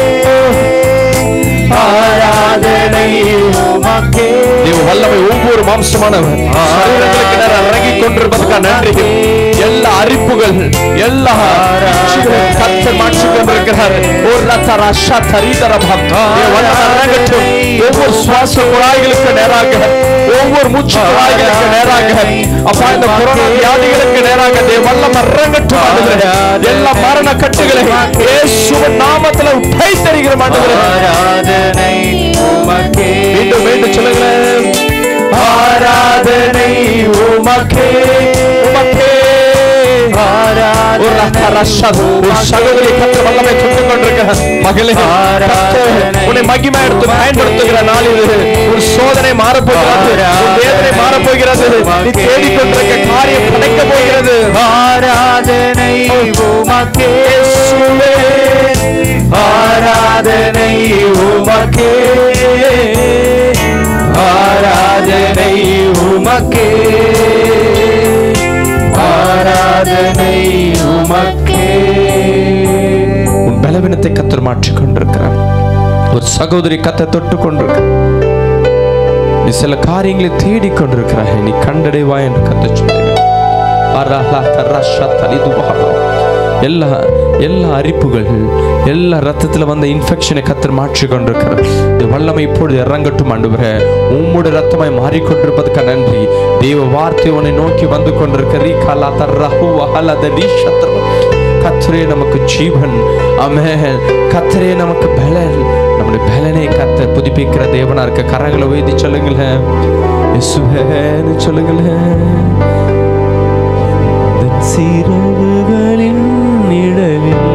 ஆராதனை உமக்கே நீ வல்லமை ஒவ்வொரு மாம்சமானவர் சரீரங்களுக்கு நேரம் இறங்கிக் கொண்டிருப்பதற்காக நன்றி எல்லா அரிப்புகள் எல்லா இச்சைகளையும் கர்த்தர் மாற்றிக் கொண்டிருக்கிறார் ஒரு ரத்த ரஷா தரிதரபம் வல்லமை இறங்கட்டும் ஒவ்வொரு சுவாச குழாய்களுக்கு நேராக ஒவ்வொரு மூச்சு குழாய்களுக்கு நேராக அப்பா இந்த கொரோனா வியாதிகளுக்கு நேராக தேவ வல்லம் இறங்கட்டும் ஆண்டவரே. எல்லா மரண கட்டுகளை இயேசுவின் நாமத்துல உடைத்தறிகிற ஆண்டவரே ஆராதனை உமக்கே மீண்டும் மீண்டும் சொல்லுங்களேன் ஆராதனை உமக்கே உமக்கே ஒரு ஆராதனை ரத்த ரஷம். ஒரு சகோதரி கத்த வல்லமை கொண்டு கொண்டிருக்க மகளே கர்த்தர் உன்னை மகிமை எடுத்து பயன்படுத்துகிற நாள் இது ஒரு சோதனை மாறப்போகிறது ஒரு வேதனை மாறப்போகிறது நீ தேடிக்கொண்டிருக்க காரியம் கிடைக்க போகிறது ஆராதனை உமக்கே இயேசுவே. ஆராதனை உமக்கே ஆராதனை உமக்கே ஆராதனை உமக்கே உன் பலவீனத்தை கத்தர் மாற்றிக் கொண்டிருக்கிறார் ஒரு சகோதரி கத்தை தொட்டு கொண்டிருக்கிறார் நீ சில காரியங்களை தேடிக் கொண்டிருக்கிறாய் நீ கண்டடைவாய் என்று கத்த சொல்லுகிறார் எல்லா எல்லா அரிப்புகள் எல்லா ரத்தத்தில் வந்த இன்ஃபெக்ஷனை கத்தர் மாற்றி கொண்டிருக்கிறார் இந்த வல்லமை இப்பொழுது இறங்கட்டும் ஆண்டவரே உம்முடைய ரத்தமாய் மாறிக்கொண்டிருப்பதற்கு நன்றி தெய்வ வார்த்தை உன்னை நோக்கி வந்து கொண்டிருக்க ரீகாலா தர்ரஹு வஹலத ரீஷத்ர கத்தரே நமக்கு ஜீவன் அமேன் கத்தரே நமக்கு பலன் நம்முடைய பலனை கத்த புதுப்பிக்கிற தேவனா இருக்க கரங்களை உயர்த்தி சொல்லுங்களேன் இயேசுவேன்னு சொல்லுங்களேன் எந்தன் சிறகுகளின் நிழலில்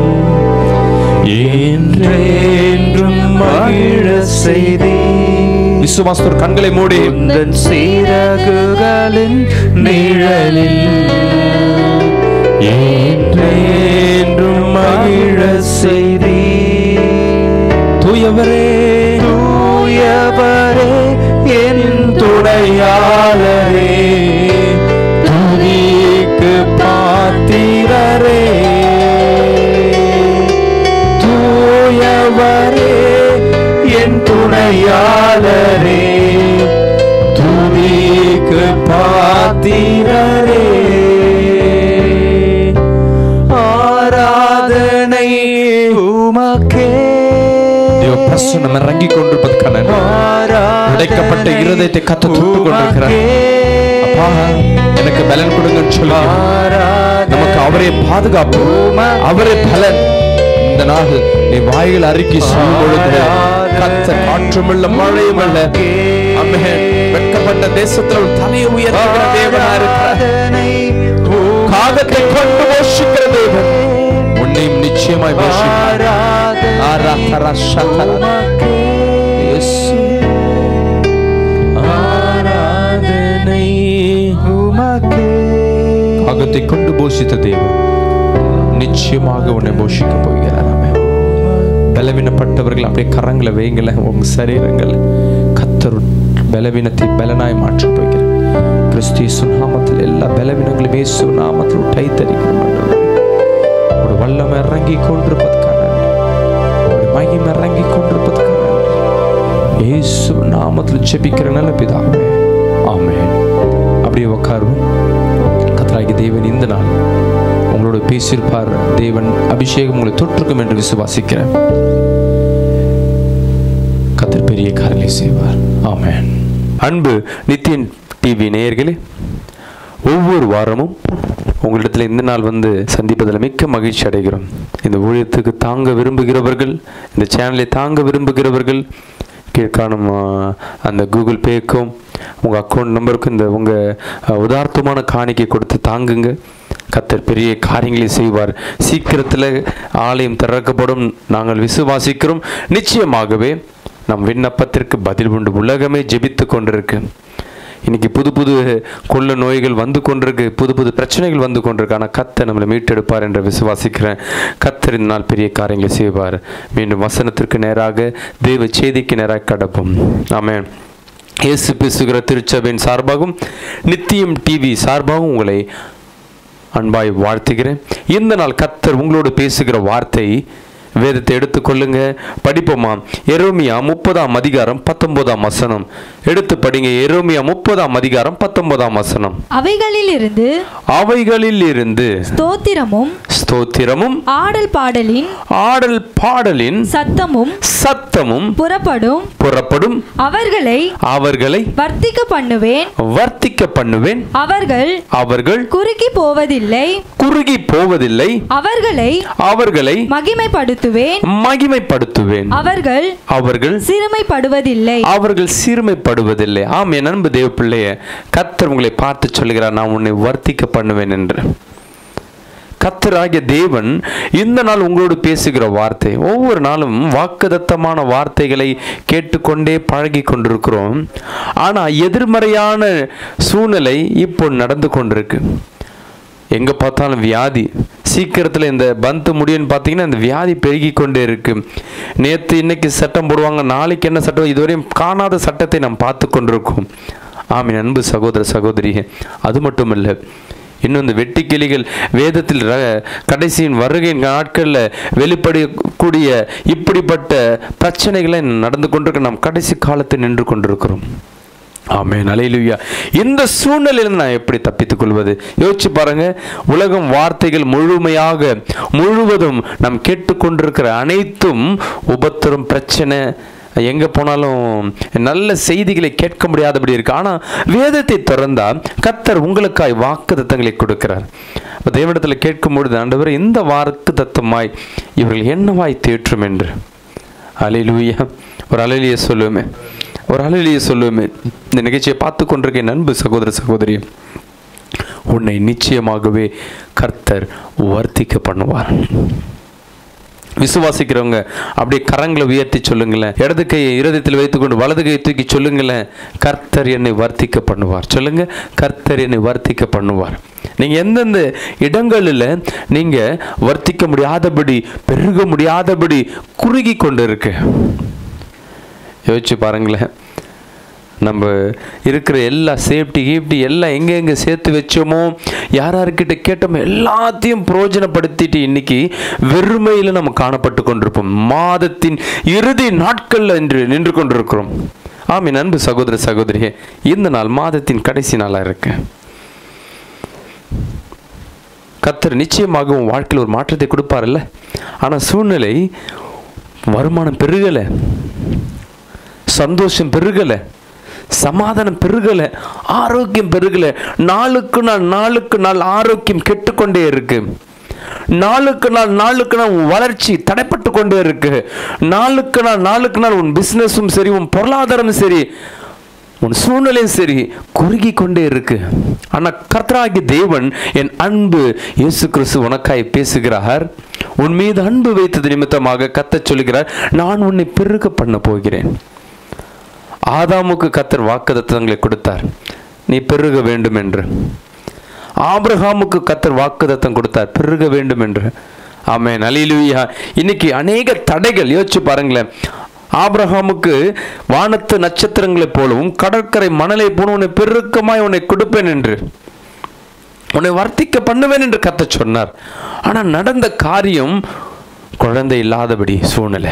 என்றென்றும் மகிழ செய்தே விசுவாசத்தோர் கண்களை மூடி உந்தன் சிறகுகளின் நிழலில் என்றென்றும் மகிழ செய்தி தூயவரே தூயவரே என் துணையாளரே துதிக்கு பாத்திரரே தூயவரே என் துணையாளரே துதிக்கு பாத்திரரே ஆராதனை உமக்கே தேவ பிரசன்னம் இறங்கி கொண்டிருப்பதற்கான நன்றி. உடைக்கப்பட்ட இருதயத்தை கத்த தொட்டு கொண்டிருக்கிறார் அப்பா எனக்கு பலன் கொடுங்கன்னு சொல்லி நமக்கு அவரே பாதுகாப்பு அவரே பலன் இந்த நாள் நீ வாய்கள் அறிக்கை சொல்லும் பொழுது கத்த காற்றுமில்ல மழையும் அல்ல ஆமென். வெட்கப்பட்ட தேசத்துல உன் தலையை உயர்த்துகிற தேவனா இருக்கிறார் காகத்தை கொண்டு போஷிக்கிற தேவன் உன்னையும் நிச்சயமாய் போஷிப்பார் ஆரா தரா ஷதரா. இயேசு. ஆராதனை உமக்கே காகத்தை கொண்டு போஷித்த தேவன் நிச்சயமாக உன்னை போஷிக்க போகிறார் ஆமென். பலவீனப்பட்டவர்கள் அப்படியே கரங்களை வைங்கள உங்க சரீரங்கள் கத்தர் பலவீனத்தை பலனாய் மாற்றப் போகிறார் கிறிஸ்து இயேசு நாமத்தில் எல்லா பலவீனங்களும் இயேசு நாமத்தில் டைத்தரிக்கிறோம் ஆண்டவரே. ஒரு வல்லம் இறங்கி கொண்டிருப்பதற்கான நன்றி. ஒரு மகிமை இறங்கி கொண்டிருப்பதற்கான நன்றி. இயேசு நாமத்தில் ஜெபிக்கிற நல்ல பிதாவே ஆமென் அப்படியே உட்காருவோம் கத்தராகி தேவன் இந்த நாள் உங்களோட பேசியிருப்பார் தேவன் அபிஷேகம் உங்களை தொற்றுக்கும் என்று விசுவாசிக்கிறேன் கத்தர் பெரிய காரியங்களை செய்வார் ஆமென் அன்பு நித்தியன் டிவி நேயர்களே ஒவ்வொரு வாரமும் உங்களிடத்தில் இந்த நாள் வந்து சந்திப்பதில் மிக்க மகிழ்ச்சி அடைகிறோம் இந்த ஊழியத்துக்கு தாங்க விரும்புகிறவர்கள் இந்த சேனலை தாங்க விரும்புகிறவர்கள் கீழ்காணும் ஆ, அந்த கூகுள் பேக்கும் உங்கள் அக்கௌண்ட் நம்பருக்கும் இந்த உங்கள் உதார்த்தமான காணிக்கை கொடுத்து தாங்குங்க கத்தர் பெரிய காரியங்களை செய்வார் சீக்கிரத்தில் ஆலயம் திறக்கப்படும் நாங்கள் விசுவாசிக்கிறோம் நிச்சயமாகவே நம் விண்ணப்பத்திற்கு பதில் உண்டு உலகமே ஜெபித்து கொண்டிருக்கு இன்னைக்கு புது புது கொள்ள நோய்கள் வந்து கொண்டிருக்கு புது புது பிரச்சனைகள் வந்து கொண்டிருக்கு ஆனால் கத்தை நம்மளை மீட்டெடுப்பார் என்று விசுவாசிக்கிறேன் கத்தர் இந்த நாள் பெரிய காரியங்களை செய்வார் மீண்டும் வசனத்திற்கு நேராக தெய்வ செய்திக்கு நேராக கடப்போம் ஆமென் இயேசு பேசுகிற திருச்சபையின் சார்பாகவும் நித்தியம் டிவி சார்பாகவும் உங்களை அன்பாய் வாழ்த்துகிறேன் இந்த நாள் கத்தர் உங்களோடு பேசுகிற வார்த்தை வேதத்தை எடுத்துக்கொள்ளுங்க படிப்போமா எரோமியா முப்பதாம் அதிகாரம் பத்தொன்பதாம் வசனம் எடுத்து படிங்க எரோமியா முப்பதாம் அதிகாரம் பத்தொன்பதாம் வசனம் அவைகளிலிருந்து அவைகளில் இருந்து ஸ்தோத்திரமும் ஸ்தோத்திரமும் ஆடல் பாடலின் ஆடல் பாடலின் சத்தமும் சத்தமும் புறப்படும் புறப்படும் அவர்களை அவர்களை வர்த்திக்க பண்ணுவேன் வர்த்திக்க பண்ணுவேன் அவர்கள் அவர்கள் குறுக்கி போவதில்லை குறுகி போவதில்லை அவர்களை அவர்களை மகிமைப்படுத்துவேன் மகிமைப்படுத்துவேன் அவர்கள் அவர்கள் சிறுமைப்படுவதில்லை அவர்கள் சிறுமைப்படுவதில்லை ஆம் என் அன்பு தேவ பிள்ளைய கத்தர் உங்களை பார்த்து சொல்கிறார் நான் உன்னை வர்த்திக்க பண்ணுவேன் என்று கத்தராகிய தேவன் இந்த நாள் உங்களோடு பேசுகிற வார்த்தை ஒவ்வொரு நாளும் வாக்குதத்தமான வார்த்தைகளை கேட்டுக்கொண்டே பழகி கொண்டிருக்கிறோம் ஆனால் எதிர்மறையான சூழ்நிலை இப்போ நடந்து கொண்டிருக்கு எங்கே பார்த்தாலும் வியாதி சீக்கிரத்தில் இந்த பந்து முடியும்னு பார்த்தீங்கன்னா இந்த வியாதி பெருகி கொண்டே இருக்கு நேற்று இன்னைக்கு சட்டம் போடுவாங்க நாளைக்கு என்ன சட்டம் இதுவரையும் காணாத சட்டத்தை நாம் பார்த்து கொண்டிருக்கோம் ஆமின் அன்பு சகோதர சகோதரி அது மட்டும் இல்லை இன்னும் இந்த வெட்டுக்கிளிகள் வேதத்தில் ர- கடைசியின் வருகையின் நாட்களில் வெளிப்படக்கூடிய இப்படிப்பட்ட பிரச்சனைகளை நடந்து கொண்டிருக்க நாம் கடைசி காலத்தில் நின்று கொண்டிருக்கிறோம் ஆமென் அலையிலுயா இந்த சூழ்நிலையிலிருந்து நான் எப்படி தப்பித்துக் கொள்வது யோசிச்சு பாருங்க உலகம் வார்த்தைகள் முழுமையாக முழுவதும் நாம் கேட்டுக்கொண்டிருக்கிற அனைத்தும் உபத்திரம் பிரச்சனை எங்க போனாலும் நல்ல செய்திகளை கேட்க முடியாதபடி இருக்கு ஆனா வேதத்தை திறந்தா கத்தர் உங்களுக்காய் வாக்கு தத்தங்களை கொடுக்கிறார் அப்ப தேவனிடத்தில் கேட்கும் பொழுது ஆண்டவர் இந்த வாக்கு தத்தமாய் இவர்கள் என்னவாய் தேற்றும் என்று அலையிலுயா ஒரு அலையிலேயே சொல்லுவேமே ஒரு அலையிலேயே சொல்லுவேமே இந்த நிகழ்ச்சியை பார்த்து கொண்டிருக்க என் அன்பு சகோதர சகோதரி உன்னை நிச்சயமாகவே கர்த்தர் வர்த்திக்க பண்ணுவார் விசுவாசிக்கிறவங்க அப்படியே கரங்களை உயர்த்தி சொல்லுங்களேன் இடது கையை இருதயத்தில் வைத்துக்கொண்டு வலது கையை தூக்கி சொல்லுங்களேன் கர்த்தர் என்னை வர்த்திக்க பண்ணுவார் சொல்லுங்க கர்த்தர் என்னை வர்த்திக்க பண்ணுவார் நீங்கள் எந்தெந்த இடங்களில் நீங்கள் வர்த்திக்க முடியாதபடி பெருக முடியாதபடி குறுகி கொண்டு இருக்கு யோசிச்சு பாருங்களேன் நம்ம இருக்கிற எல்லா சேஃப்டி கீப்டி எல்லாம் எங்கே எங்கே சேர்த்து வச்சோமோ யார் யார்கிட்ட கேட்டோமோ எல்லாத்தையும் பிரயோஜனப்படுத்திட்டு இன்னைக்கு வெறுமையில் நம்ம காணப்பட்டு கொண்டிருப்போம் மாதத்தின் இறுதி நாட்களில் என்று நின்று கொண்டிருக்கிறோம் ஆமீன் அன்பு சகோதர சகோதரியே இந்த நாள் மாதத்தின் கடைசி நாளாக இருக்கு கத்தர் நிச்சயமாக உன் வாழ்க்கையில் ஒரு மாற்றத்தை கொடுப்பார்ல ஆனால் சூழ்நிலை வருமானம் பெருகலை சந்தோஷம் பெருகலை சமாதானம் பெருகலை ஆரோக்கியம் பெருகலை நாளுக்கு நாள் நாளுக்கு நாள் ஆரோக்கியம் கெட்டுக்கொண்டே இருக்கு நாளுக்கு நாள் நாளுக்கு நாள் உன் வளர்ச்சி தடைப்பட்டு கொண்டே இருக்கு நாளுக்கு நாள் நாளுக்கு நாள் உன் பிஸ்னஸும் சரி உன் பொருளாதாரமும் சரி உன் சூழ்நிலையும் சரி குறுகி கொண்டே இருக்கு ஆனா கர்த்தராகி தேவன் என் அன்பு இயேசு கிறிஸ்து உனக்காய் பேசுகிறார் உன் மீது அன்பு வைத்தது நிமித்தமாக கத்தச் சொல்கிறார் நான் உன்னை பெருக பண்ண போகிறேன் ஆதாமுக்கு கத்தர் வாக்குதத்தங்களை கொடுத்தார் நீ பெருக வேண்டும் என்று ஆபிரகாமுக்கு கத்தர் வாக்குதத்தம் கொடுத்தார் பெருக வேண்டும் என்று ஆமென் அலிலுயா இன்னைக்கு அநேக தடைகள் யோசிச்சு பாருங்களேன் ஆபிரகாமுக்கு வானத்து நட்சத்திரங்களைப் போலவும் கடற்கரை மணலை போல உன்னை பெருக்கமாய் உன்னை கொடுப்பேன் என்று உன்னை வர்த்திக்க பண்ணுவேன் என்று கத்த சொன்னார் ஆனால் நடந்த காரியம் குழந்தை இல்லாதபடி சூழ்நிலை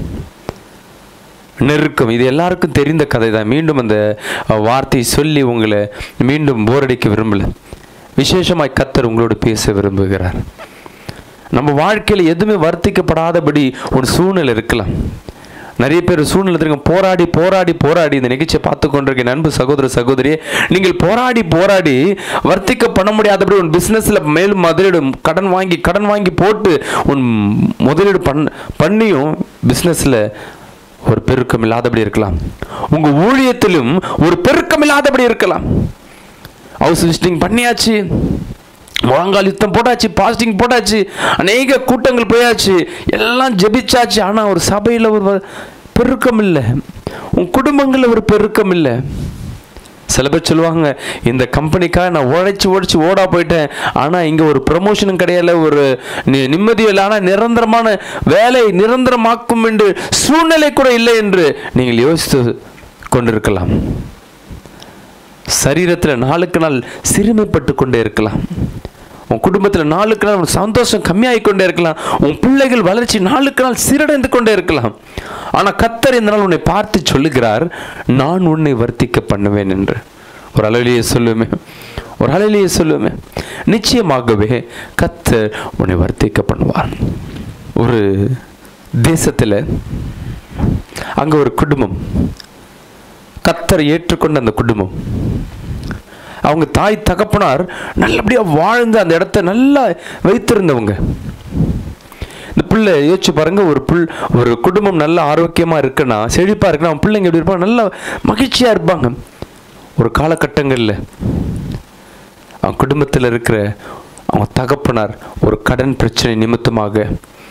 நெருக்கம் இது எல்லாருக்கும் தெரிந்த கதை தான் மீண்டும் அந்த அஹ், வார்த்தையை சொல்லி உங்களை மீண்டும் போரடிக்க விரும்பல விசேஷமாய் கத்தர் உங்களோடு பேச விரும்புகிறார் நம்ம வாழ்க்கையில் எதுவுமே வர்த்திக்கப்படாதபடி ஒரு சூழ்நிலை இருக்கலாம் நிறைய பேர் சூழ்நிலை தெரியும் போராடி போராடி போராடி இந்த நிகழ்ச்சியை பார்த்து கொண்டிருக்க என் அன்பு சகோதர சகோதரியே நீங்கள் போராடி போராடி வர்த்திக்க பண்ண முடியாதபடி உன் பிஸ்னஸில் மேலும் முதலீடு கடன் வாங்கி கடன் வாங்கி போட்டு உன் முதலீடு பண் பண்ணியும் பிஸ்னஸில் ஒரு பெருக்கம் இல்லாதபடி இருக்கலாம் உங்க ஊழியத்திலும் ஒரு பெருக்கம் இல்லாதபடி இருக்கலாம் ஹவுஸ் விசிட்டிங் பண்ணியாச்சு முழங்கால் யுத்தம் போட்டாச்சு பாஸ்டிங் போட்டாச்சு அநேக கூட்டங்கள் போயாச்சு எல்லாம் ஜெபிச்சாச்சு ஆனால் ஒரு சபையில் ஒரு வ- பெருக்கம் இல்லை உன் குடும்பங்களில் ஒரு பெருக்கம் இல்லை சில பேர் சொல்லுவாங்க இந்த கம்பெனிக்காக நான் உழைச்சி உழைச்சி ஓடா போயிட்டேன் ஆனால் இங்கே ஒரு ப்ரமோஷனும் கிடையாது ஒரு நி- நிம்மதியும் இல்லை ஆனால் நிரந்தரமான வேலை நிரந்தரமாக்கும் என்று சூழ்நிலை கூட இல்லை என்று நீங்கள் யோசித்து கொண்டிருக்கலாம் சரீரத்தில் நாளுக்கு நாள் சிறுமைப்பட்டு கொண்டே இருக்கலாம் உன் குடும்பத்தில் நாளுக்கு நாள் உன் சந்தோஷம் கம்மியாகி கொண்டே இருக்கலாம் உன் பிள்ளைகள் வளர்ச்சி நாளுக்கு நாள் சீரடைந்து கொண்டே இருக்கலாம் ஆனால் கத்தர் இந்த நாள் உன்னை பார்த்து சொல்லுகிறார் நான் உன்னை வர்த்திக்க பண்ணுவேன் என்று ஒரு அலையிலேயே சொல்லுவேமே ஒரு அலையிலேயே சொல்லுவேமே நிச்சயமாகவே கத்தர் உன்னை வர்த்திக்க பண்ணுவார் ஒரு தேசத்தில் அங்கே ஒரு குடும்பம் கத்தரை ஏற்றுக்கொண்ட அந்த குடும்பம் அவங்க தாய் தகப்பனார் நல்லபடியாக வாழ்ந்து அந்த இடத்த நல்லா வைத்திருந்தவங்க இந்த பிள்ளை யோசிச்சு பாருங்க ஒரு புல் ஒரு குடும்பம் நல்ல ஆரோக்கியமாக இருக்குன்னா செழிப்பாக இருக்குன்னா அவன் பிள்ளைங்க எப்படி இருப்பாங்க நல்லா மகிழ்ச்சியாக இருப்பாங்க ஒரு காலகட்டங்களில் அவன் குடும்பத்தில் இருக்கிற அவன் தகப்பனார் ஒரு கடன் பிரச்சனை நிமித்தமாக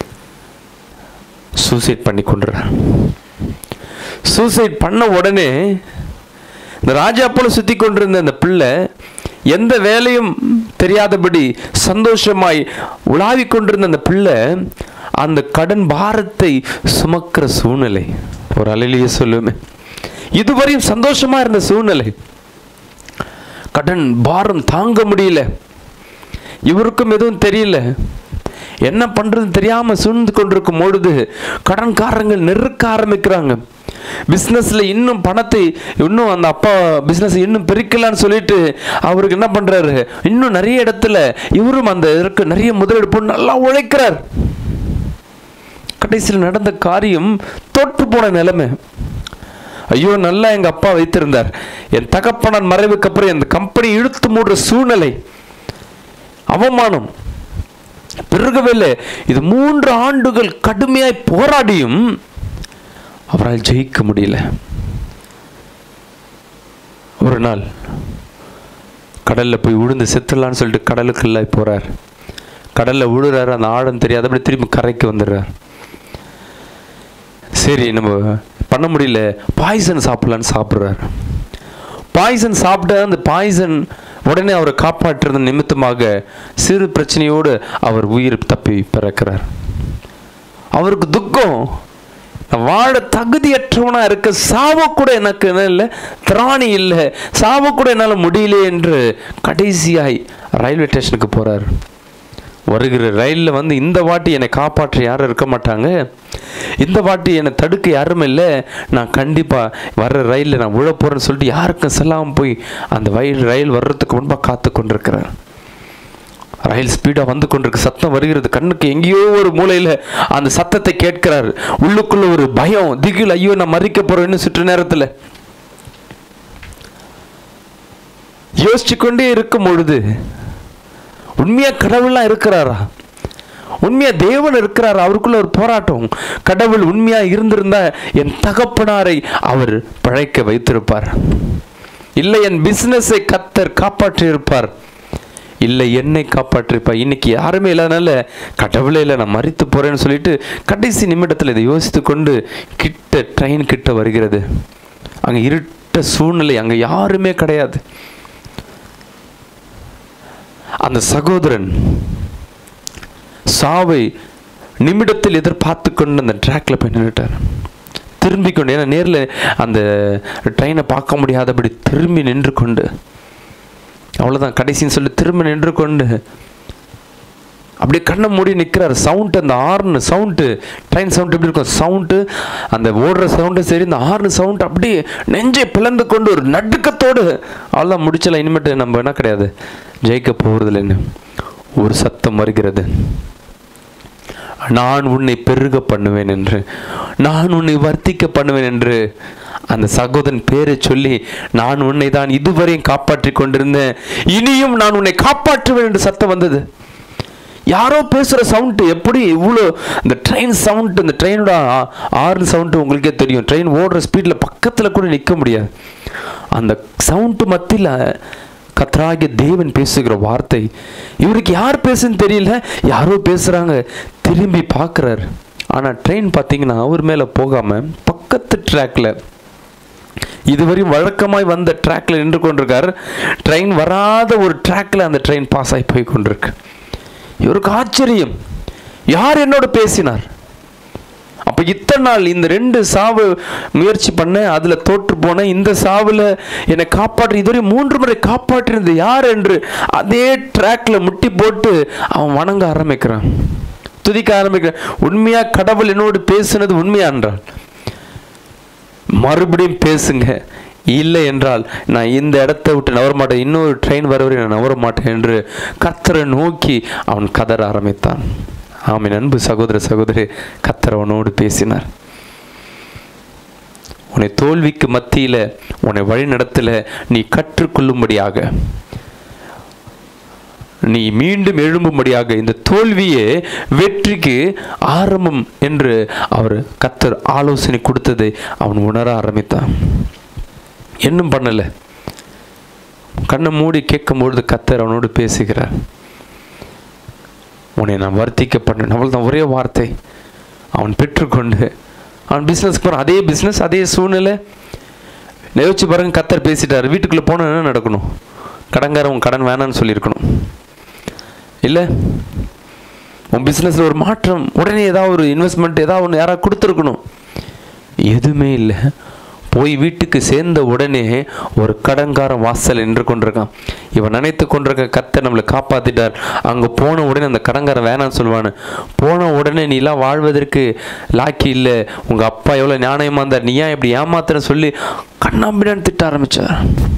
சூசைட் பண்ணி கொண்டுறான் சூசைட் பண்ண உடனே இந்த ராஜா போல சுத்தி கொண்டிருந்த அந்த பிள்ளை எந்த வேலையும் தெரியாதபடி சந்தோஷமாய் உலாவிக் கொண்டிருந்த அந்த பிள்ளை அந்த கடன் பாரத்தை சுமக்கிற சூழ்நிலை ஒரு அலையிலேயே சொல்லுமே இதுவரையும் சந்தோஷமா இருந்த சூழ்நிலை கடன் பாரம் தாங்க முடியல இவருக்கும் எதுவும் தெரியல என்ன பண்றது தெரியாம சூழ்ந்து கொண்டிருக்கும் பொழுது கடன்காரங்கள் நெருக்க ஆரம்பிக்கிறாங்க பிஸ்னஸ்ல இன்னும் பணத்தை இன்னும் அந்த அப்பா பிஸ்னஸ் இன்னும் பெருக்கலான்னு சொல்லிட்டு அவருக்கு என்ன பண்றாரு இன்னும் நிறைய இடத்துல இவரும் அந்த இதற்கு நிறைய முதலீடு போட்டு நல்லா உழைக்கிறார் கடைசியில் நடந்த காரியம் தோற்று போன நிலைமை ஐயோ நல்லா எங்க அப்பா வைத்திருந்தார் என் தகப்பனான் மறைவுக்கு அப்புறம் இந்த கம்பெனி இழுத்து மூடுற சூழ்நிலை அவமானம் பெருகவே இல்லை இது மூன்று ஆண்டுகள் கடுமையாய் போராடியும் அவரால் ஜெயிக்க முடியல ஒரு நாள் கடல்ல போய் விழுந்து செத்துடலான்னு சொல்லிட்டு கடலுக்குள்ள போறார் கடல்ல விழுறாரு அந்த ஆழம் தெரியாதபடி திரும்பி கரைக்கு வந்துடுறார் சரி நம்ம பண்ண முடியல பாய்சன் சாப்பிடலான்னு சாப்பிட்றாரு பாய்சன் சாப்பிட்ட அந்த பாய்சன் உடனே அவரை காப்பாற்றுறது நிமித்தமாக சிறு பிரச்சனையோடு அவர் உயிர் தப்பி பிறக்கிறார் அவருக்கு துக்கம் நான் வாழ தகுதியற்றவனா இருக்க சாவ கூட எனக்கு என்ன இல்லை திராணி இல்லை சாவ கூட என்னால் முடியல என்று கடைசியாய் ரயில்வே ஸ்டேஷனுக்கு போறார் வருகிற ரயிலில் வந்து இந்த வாட்டி என்னை காப்பாற்ற யாரும் இருக்க மாட்டாங்க இந்த வாட்டி என்னை தடுக்க யாரும் இல்லை நான் கண்டிப்பாக வர்ற ரயிலில் நான் விழ போகிறேன்னு சொல்லிட்டு யாருக்கும் செல்லாமல் போய் அந்த ரயில் ரயில் வர்றதுக்கு முன்பாக காத்து கொண்டிருக்கிறேன் ரயில் ஸ்பீடாக வந்து கொண்டிருக்கு சத்தம் வருகிறது கண்ணுக்கு எங்கேயோ ஒரு மூலையில் அந்த சத்தத்தை கேட்கிறார் உள்ளுக்குள்ள ஒரு பயம் திகில் ஐயோ நான் மறிக்க போறேன்னு சுற்று நேரத்தில் யோசிச்சு கொண்டே இருக்கும் பொழுது உண்மையா கடவுள்லாம் இருக்கிறாரா உண்மையா தேவன் இருக்கிறாரா அவருக்குள்ள ஒரு போராட்டம் கடவுள் உண்மையா இருந்திருந்தா என் தகப்பனாரை அவர் பிழைக்க வைத்திருப்பார் இல்லை என் பிசினஸை கத்தர் காப்பாற்றி இருப்பார் இல்லை என்னை காப்பாற்றிருப்பார் இன்னைக்கு யாருமே இல்லாதனால கடவுளே இல்லை நான் மறித்து போறேன்னு சொல்லிட்டு கடைசி நிமிடத்தில் இதை யோசித்து கொண்டு கிட்ட ட்ரெயின் கிட்ட வருகிறது அங்கே இருட்ட சூழ்நிலை அங்கே யாருமே கிடையாது அந்த சகோதரன் சாவை நிமிடத்தில் எதிர்பார்த்து கொண்டு அந்த ட்ராக்ல போய் நின்றுட்டார் திரும்பி கொண்டு ஏன்னா நேரில் அந்த ட்ரெயினை பார்க்க முடியாதபடி திரும்பி நின்று கொண்டு அவ்வளோதான் கடைசின்னு சொல்லி திரும்ப நின்று கொண்டு அப்படியே கண்ணை மூடி நிற்கிறார் சவுண்ட் அந்த ஆர்னு சவுண்டு ட்ரெயின் சவுண்ட் எப்படி இருக்கும் சவுண்டு அந்த ஓடுற சவுண்டு சரி இந்த ஆர்னு சவுண்ட் அப்படியே நெஞ்சை பிளந்து கொண்டு ஒரு நடுக்கத்தோடு அவ்வளோதான் முடிச்சல இனிமேட்டு நம்ம என்ன கிடையாது ஜெயிக்க போகிறதில்லைன்னு ஒரு சத்தம் வருகிறது நான் உன்னை பெருக பண்ணுவேன் என்று நான் உன்னை வர்த்திக்க பண்ணுவேன் என்று அந்த சகோதரன் பேரை சொல்லி நான் உன்னை தான் இதுவரையும் காப்பாற்றி கொண்டிருந்தேன் இனியும் நான் உன்னை காப்பாற்றுவேன் என்று சத்தம் வந்தது யாரோ பேசுகிற சவுண்டு எப்படி இவ்வளோ இந்த ட்ரெயின் சவுண்டு இந்த ட்ரெயினோட ஆர்ன் சவுண்டு உங்களுக்கே தெரியும் ட்ரெயின் ஓடுற ஸ்பீடில் பக்கத்தில் கூட நிற்க முடியாது அந்த சவுண்டு மத்தியில் கத்ராகிய தேவன் பேசுகிற வார்த்தை இவருக்கு யார் பேசுன்னு தெரியல யாரோ பேசுகிறாங்க திரும்பி பார்க்குறாரு ஆனால் ட்ரெயின் பார்த்தீங்கன்னா அவர் மேலே போகாமல் பக்கத்து ட்ராக்ல இதுவரையும் வழக்கமாய் வந்த ட்ராக்ல நின்று கொண்டிருக்கார் ட்ரெயின் வராத ஒரு ட்ராக்ல அந்த ட்ரெயின் பாஸ் ஆகி போய் கொண்டிருக்கு இவருக்கு ஆச்சரியம் யார் என்னோட பேசினார் அப்போ இத்தனை நாள் இந்த ரெண்டு சாவு முயற்சி பண்ண அதில் தோற்று போன இந்த சாவில் என்னை காப்பாற்றி இதுவரை மூன்று முறை காப்பாற்றினது யார் என்று அதே ட்ராக்ல முட்டி போட்டு அவன் வணங்க ஆரம்பிக்கிறான் துதிக்க ஆரம்பிக்கிறான் உண்மையா கடவுள் என்னோடு பேசுனது உண்மையா என்றான் மறுபடியும் பேசுங்க இல்லை என்றால் நான் இந்த இடத்த விட்டு நவர மாட்டேன் இன்னொரு ட்ரெயின் வரவரை நான் நவர மாட்டேன் என்று கத்தரை நோக்கி அவன் கதற ஆரம்பித்தான் ஆமின் அன்பு சகோதர சகோதரி கத்தர் அவனோடு பேசினார் உன்னை தோல்விக்கு மத்தியில் உன்னை வழி நடத்தல நீ கற்றுக்கொள்ளும்படியாக நீ மீண்டும் எழும்பும்படியாக இந்த தோல்வியே வெற்றிக்கு ஆரம்பம் என்று அவர் கத்தர் ஆலோசனை கொடுத்ததை அவன் உணர ஆரம்பித்தான் இன்னும் பண்ணல கண்ணை மூடி கேட்கும்பொழுது கத்தர் அவனோடு பேசுகிறார் உன்னை நான் வர்த்திக்க பண்ணேன் அவள் தான் ஒரே வார்த்தை அவன் பெற்றுக்கொண்டு அவன் பிஸ்னஸ் போகிறான் அதே பிஸ்னஸ் அதே சூழ்நிலை யோசிச்சு பாருங்க கத்தர் பேசிட்டார் வீட்டுக்குள்ளே போனால் என்ன நடக்கணும் கடன்காரன் கடன் வேணான்னு சொல்லியிருக்கணும் இல்லை உன் பிஸ்னஸில் ஒரு மாற்றம் உடனே ஏதாவது ஒரு இன்வெஸ்ட்மெண்ட் ஏதாவது ஒன்று யாராவது கொடுத்துருக்கணும் எதுவுமே இல்லை போய் வீட்டுக்கு சேர்ந்த உடனே ஒரு கடன்காரன் வாசல் நின்று கொண்டிருக்கான் இவன் நினைத்து கொண்டிருக்க கத்தை நம்மளை காப்பாத்திட்டார் அங்கே போன உடனே அந்த கடன்காரன் வேணாம்னு சொல்லுவானு போன உடனே நீலாம் வாழ்வதற்கு லாக்கி இல்லை உங்கள் அப்பா எவ்வளோ ஞானயமாக இருந்தார் நீ ஏன் இப்படி ஏமாத்துறன்னு சொல்லி கண்ணாம்பிடான்னு திட்ட ஆரம்பிச்சார்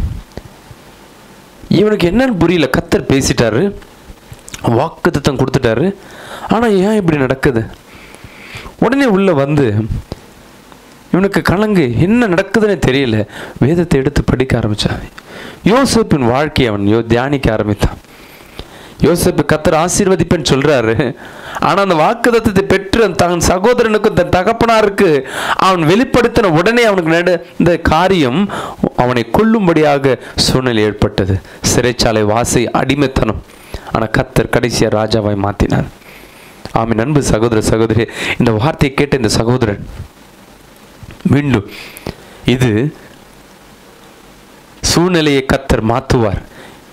இவனுக்கு என்னன்னு புரியல கத்தர் பேசிட்டாரு வாக்குத்தத்தம் கொடுத்துட்டாரு ஆனால் ஏன் இப்படி நடக்குது உடனே உள்ளே வந்து இவனுக்கு கலங்கு என்ன நடக்குதுன்னு தெரியல வேதத்தை எடுத்து படிக்க ஆரம்பித்தான் யோசப்பின் வாழ்க்கையை அவன் யோ தியானிக்க ஆரம்பித்தான் யோசப்பு கத்தர் ஆசீர்வதிப்பேன்னு சொல்றாரு ஆனா அந்த வாக்குதத்தை பெற்று தன் சகோதரனுக்கும் தன் தகப்பனாருக்கு அவன் வெளிப்படுத்தின உடனே அவனுக்கு நட இந்த காரியம் அவனை கொல்லும்படியாக சூழ்நிலை ஏற்பட்டது சிறைச்சாலை வாசை அடிமைத்தனம் ஆனா கத்தர் கடைசியா ராஜாவாய் மாத்தினார் ஆமின் அன்பு சகோதர சகோதரி இந்த வார்த்தையை கேட்ட இந்த சகோதரன் மீண்டும் இது சூழ்நிலையை கத்தர் மாற்றுவார்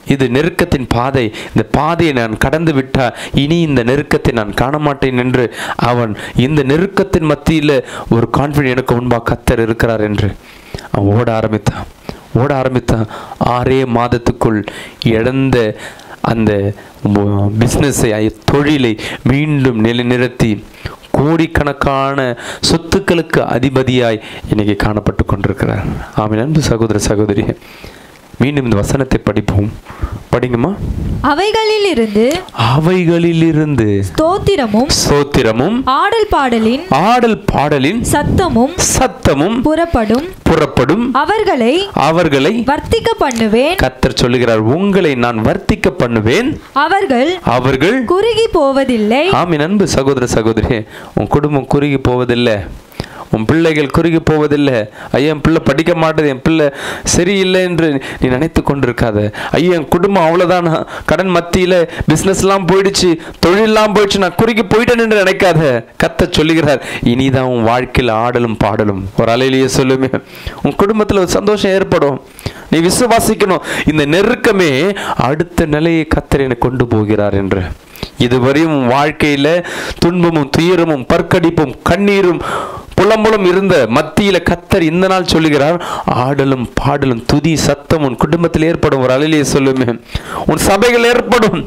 இது நெருக்கத்தின் பாதை இந்த பாதையை நான் கடந்து விட்டா இனி இந்த நெருக்கத்தை நான் காண மாட்டேன் என்று அவன் இந்த நெருக்கத்தின் மத்தியில் ஒரு கான்ஃபிடென்ட் எனக்கு முன்பாக கத்தர் இருக்கிறார் என்று அவன் ஓட ஆரம்பித்தான் ஓட ஆரம்பித்தான் ஆறே மாதத்துக்குள் இழந்த அந்த பிஸ்னஸை தொழிலை மீண்டும் நிலைநிறுத்தி கோடிக்கணக்கான சொத்துக்களுக்கு அதிபதியாய் இன்னைக்கு காணப்பட்டு கொண்டிருக்கிறார் ஆமென் அன்பு சகோதர சகோதரி மீண்டும் இந்த வசனத்தை படிப்போம் படிங்கம்மா அவைகளிலிருந்து அவைகளிலிருந்து ஸ்தோத்திரமும் ஸ்தோத்திரமும் ஆடல் பாடலின் ஆடல் பாடலின் சத்தமும் சத்தமும் புறப்படும் புறப்படும் அவர்களை அவர்களை வர்த்திக்க பண்ணுவேன் கத்தர் சொல்லுகிறார் உங்களை நான் வர்த்திக்க பண்ணுவேன் அவர்கள் அவர்கள் குறுகி போவதில்லை ஆமின் அன்பு சகோதர சகோதரி உன் குடும்பம் குறுகி போவதில்லை உன் பிள்ளைகள் குறுகி போவதில்லை ஐயா என் பிள்ளை படிக்க மாட்டேது என் பிள்ளை சரியில்லை என்று நீ நினைத்து கொண்டிருக்காத ஐயா என் குடும்பம் அவ்வளோதான் கடன் மத்தியில் பிஸ்னஸ்லாம் போயிடுச்சு தொழிலெல்லாம் போயிடுச்சு நான் குறுகி போயிட்டேன் என்று நினைக்காத கத்த சொல்லுகிறார் இனிதான் உன் வாழ்க்கையில் ஆடலும் பாடலும் ஒரு அலையிலேயே சொல்லுமே உன் குடும்பத்தில் ஒரு சந்தோஷம் ஏற்படும் நீ விசுவாசிக்கணும் இந்த நெருக்கமே அடுத்த நிலையை கத்தர் என்னை கொண்டு போகிறார் என்று இதுவரையும் உன் வாழ்க்கையில துன்பமும் துயரமும் பற்கடிப்பும் கண்ணீரும் புலம்புலம் இருந்த மத்தியில கத்தர் இந்த நாள் சொல்லுகிறார் ஆடலும் பாடலும் துதி சத்தம் உன் குடும்பத்தில் ஏற்படும் ஒரு அலையிலேயே சொல்லுமே உன் சபைகள் ஏற்படும்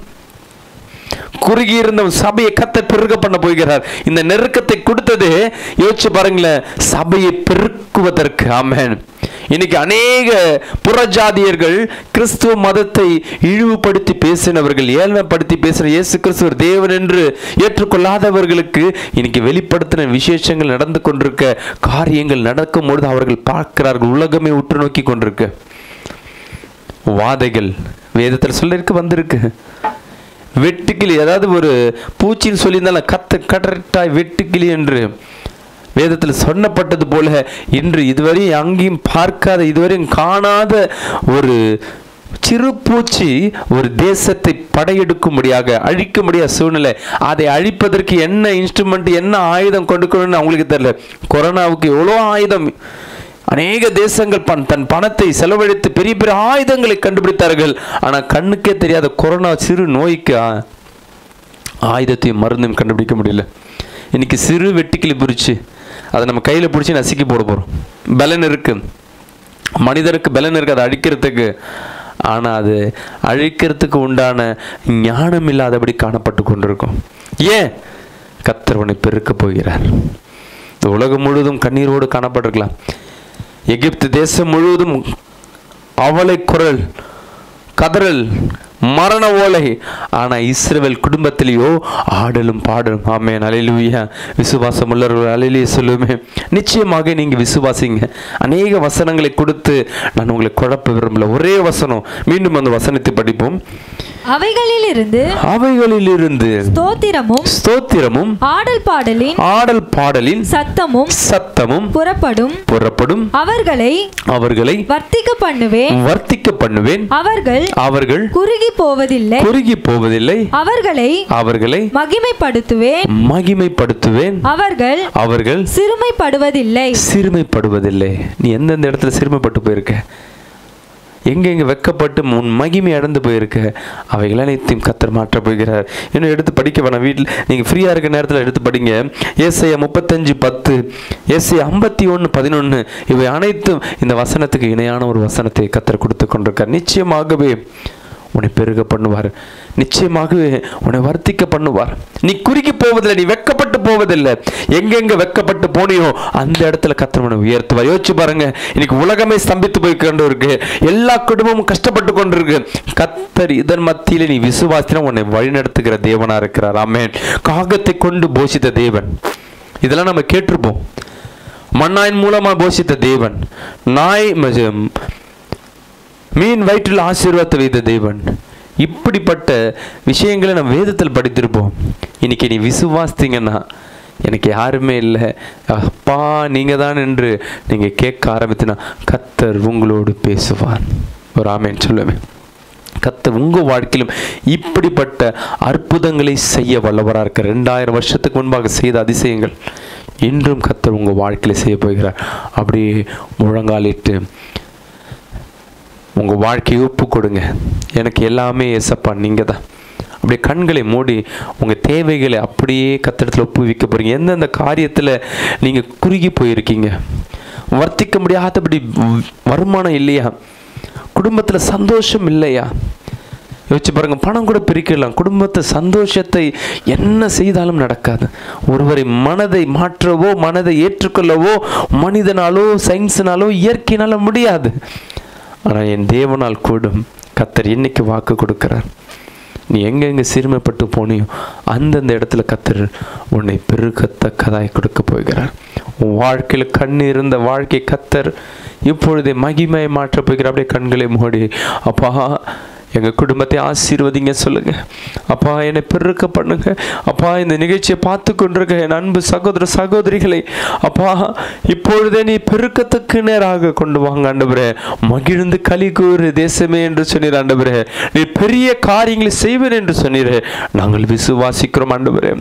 குறுகி இருந்த உன் சபையை கத்த பெருக பண்ண போகிறார் இந்த நெருக்கத்தை கொடுத்தது யோசிச்சு பாருங்களேன் சபையை பெருக்குவதற்கு ஆமென் இன்னைக்கு அநேக புறஜாதியர்கள் கிறிஸ்துவ மதத்தை இழிவுபடுத்தி பேசினவர்கள் ஏழ்மைப்படுத்தி பேசுகிற இயேசு கிறிஸ்துவர் தேவன் என்று ஏற்றுக்கொள்ளாதவர்களுக்கு இன்னைக்கு வெளிப்படுத்தின விசேஷங்கள் நடந்து கொண்டிருக்க காரியங்கள் நடக்கும் பொழுது அவர்கள் பார்க்கிறார்கள் உலகமே உற்று நோக்கி கொண்டிருக்கு வாதைகள் வேதத்தில் சொல்லிருக்கு வந்திருக்கு வெட்டுக்கிளி அதாவது ஒரு பூச்சின்னு சொல்லியிருந்தாலும் கத்த கரெக்டாய் வெட்டுக்கிளி என்று வேதத்தில் சொன்னப்பட்டது போல இன்று இதுவரை அங்கேயும் பார்க்காத இதுவரையும் காணாத ஒரு சிறு பூச்சி ஒரு தேசத்தை படையெடுக்கும்படியாக அழிக்கும்படியாக சூழ்நிலை அதை அழிப்பதற்கு என்ன இன்ஸ்ட்ருமெண்ட் என்ன ஆயுதம் கொடுக்கணும்னு அவங்களுக்கு தெரியல கொரோனாவுக்கு எவ்வளோ ஆயுதம் அநேக தேசங்கள் பண் தன் பணத்தை செலவழித்து பெரிய பெரிய ஆயுதங்களை கண்டுபிடித்தார்கள் ஆனால் கண்ணுக்கே தெரியாத கொரோனா சிறு நோய்க்கு ஆ- ஆயுதத்தையும் மருந்தையும் கண்டுபிடிக்க முடியல இன்னைக்கு சிறு வெட்டுக்கிளி பிடிச்சி அதை நம்ம கையில் பிடிச்சி நசுக்கி போட போகிறோம் பலன் இருக்கு மனிதருக்கு பலன் இருக்கு அதை அழிக்கிறதுக்கு ஆனால் அது அழிக்கிறதுக்கு உண்டான ஞானம் இல்லாதபடி காணப்பட்டு கொண்டிருக்கும் ஏன் கத்தர் உன்னை பெருக்க போகிறார் இந்த உலகம் முழுவதும் கண்ணீரோடு காணப்பட்டிருக்கலாம் எகிப்து தேசம் முழுவதும் அவலை குரல் கதறல் மரண ஓலை ஆனா இஸ்ரவேல் குடும்பத்திலேயோ ஆடலும் பாடலும் ஆமே அலையிலுயா விசுவாசம் உள்ளவர்கள் அலையிலேயே சொல்லுமே நிச்சயமாக நீங்க விசுவாசிங்க அநேக வசனங்களை கொடுத்து நான் உங்களை குழப்ப விரும்பல ஒரே வசனம் மீண்டும் அந்த வசனத்தை படிப்போம் அவைகளிலிருந்து அவைகளிலிருந்து ஸ்தோத்திரமும் ஸ்தோத்திரமும் ஆடல் பாடலின் ஆடல் பாடலின் சத்தமும் சத்தமும் புறப்படும் புறப்படும் அவர்களை அவர்களை வர்த்திக்க பண்ணுவேன் வர்த்திக்க பண்ணுவேன் அவர்கள் அவர்கள் குறுகி போவதில்லை குறுகி போவதில்லை அவர்களை அவர்களை மகிமைப்படுத்துவேன் மகிமைப்படுத்துவேன் அவர்கள் அவர்கள் சிறுமைப்படுவதில்லை சிறுமைப்படுவதில்லை நீ எந்தெந்த இடத்துல சிறுமைப்பட்டு போயிருக்க எங்கெங்க வெக்கப்பட்டு உன் மகிமை அடைந்து போயிருக்க அவைகள் அனைத்தையும் கத்தர் மாற்ற போகிறார் இன்னும் எடுத்து படிக்க வேணாம் வீட்டில் நீங்கள் ஃப்ரீயாக இருக்க நேரத்தில் எடுத்து படிங்க ஏசையா முப்பத்தஞ்சு பத்து ஏசையா ஐம்பத்தி ஒன்று பதினொன்று இவை அனைத்தும் இந்த வசனத்துக்கு இணையான ஒரு வசனத்தை கத்தர் கொடுத்து கொண்டிருக்கார் நிச்சயமாகவே உன்னை பெருக பண்ணுவார் நிச்சயமாகவே உன்னை வர்த்திக்க பண்ணுவார் நீ குறுகி போவதில்லை நீ வெக்கப்பட்டு போவதில்லை எங்கெங்க வெக்கப்பட்டு போனியோ அந்த இடத்துல கத்தர் உன்னை உயர்த்துவார் யோசிச்சு பாருங்க இன்னைக்கு உலகமே ஸ்தம்பித்து போய் கொண்டு இருக்கு எல்லா குடும்பமும் கஷ்டப்பட்டு கொண்டிருக்கு கத்தர் இதன் மத்தியில நீ விசுவாசினா உன்னை வழிநடத்துகிற தேவனா இருக்கிறார் ஆமென் காகத்தை கொண்டு போஷித்த தேவன் இதெல்லாம் நம்ம கேட்டிருப்போம் மண்ணாயின் மூலமா போஷித்த தேவன் நாய் ம- மீன் வயிற்றில் ஆசீர்வாதத்தை வைத்த தேவன் இப்படிப்பட்ட விஷயங்களை நம்ம வேதத்தில் படித்திருப்போம் இன்னைக்கு நீ விசுவாசித்தீங்கன்னா எனக்கு யாருமே இல்லை அப்பா நீங்கள் தான் என்று நீங்கள் கேட்க ஆரம்பித்தினா கத்தர் உங்களோடு பேசுவார் ஒரு ஆமேன் சொல்லுவேன் கத்தர் உங்கள் வாழ்க்கையிலும் இப்படிப்பட்ட அற்புதங்களை செய்ய வல்லவராக இருக்க ரெண்டாயிரம் வருஷத்துக்கு முன்பாக செய்த அதிசயங்கள் இன்றும் கத்தர் உங்கள் வாழ்க்கையில் செய்ய போகிறார் அப்படியே முழங்காலிட்டு உங்கள் வாழ்க்கையை ஒப்பு கொடுங்க எனக்கு எல்லாமே ஏசப்பா நீங்கள் தான் அப்படியே கண்களை மூடி உங்கள் தேவைகளை அப்படியே கத்திடத்தில் ஒப்புவிக்க போகிறீங்க எந்தெந்த காரியத்தில் நீங்கள் குறுகி போயிருக்கீங்க வர்த்திக்க முடியாதபடி வ- வருமானம் இல்லையா குடும்பத்தில் சந்தோஷம் இல்லையா யோசிச்சு பாருங்க பணம் கூட பிரிக்கலாம் குடும்பத்தை சந்தோஷத்தை என்ன செய்தாலும் நடக்காது ஒருவரை மனதை மாற்றவோ மனதை ஏற்றுக்கொள்ளவோ மனிதனாலோ சயின்ஸினாலோ இயற்கையினால முடியாது ஆனால் என் தேவனால் கூடும் கத்தர் இன்னைக்கு வாக்கு கொடுக்கிறார் நீ எங்கெங்கே சிறுமைப்பட்டு போனியோ அந்தந்த இடத்துல கத்தர் உன்னை பெருகத்தக்கதாய் கொடுக்க போகிறார் உன் வாழ்க்கையில் கண் இருந்த வாழ்க்கை கத்தர் இப்பொழுதே மகிமையை மாற்றப் போகிறார் அப்படியே கண்களை மூடி அப்பா எங்கள் குடும்பத்தை ஆசீர்வதிங்க சொல்லுங்க அப்பா என்னை பெருக்க பண்ணுங்க அப்பா இந்த நிகழ்ச்சியை பார்த்து கொண்டிருக்க என் அன்பு சகோதர சகோதரிகளை அப்பா இப்பொழுதே நீ பெருக்கத்துக்கு நேராக கொண்டு வாங்க ஆண்டவரே மகிழ்ந்து களி கூறு தேசமே என்று சொன்னீர் ஆண்டவரே நீ பெரிய காரியங்களை செய்வேன் என்று சொன்னீரே நாங்கள் விசுவாசிக்கிறோம் ஆண்டவரே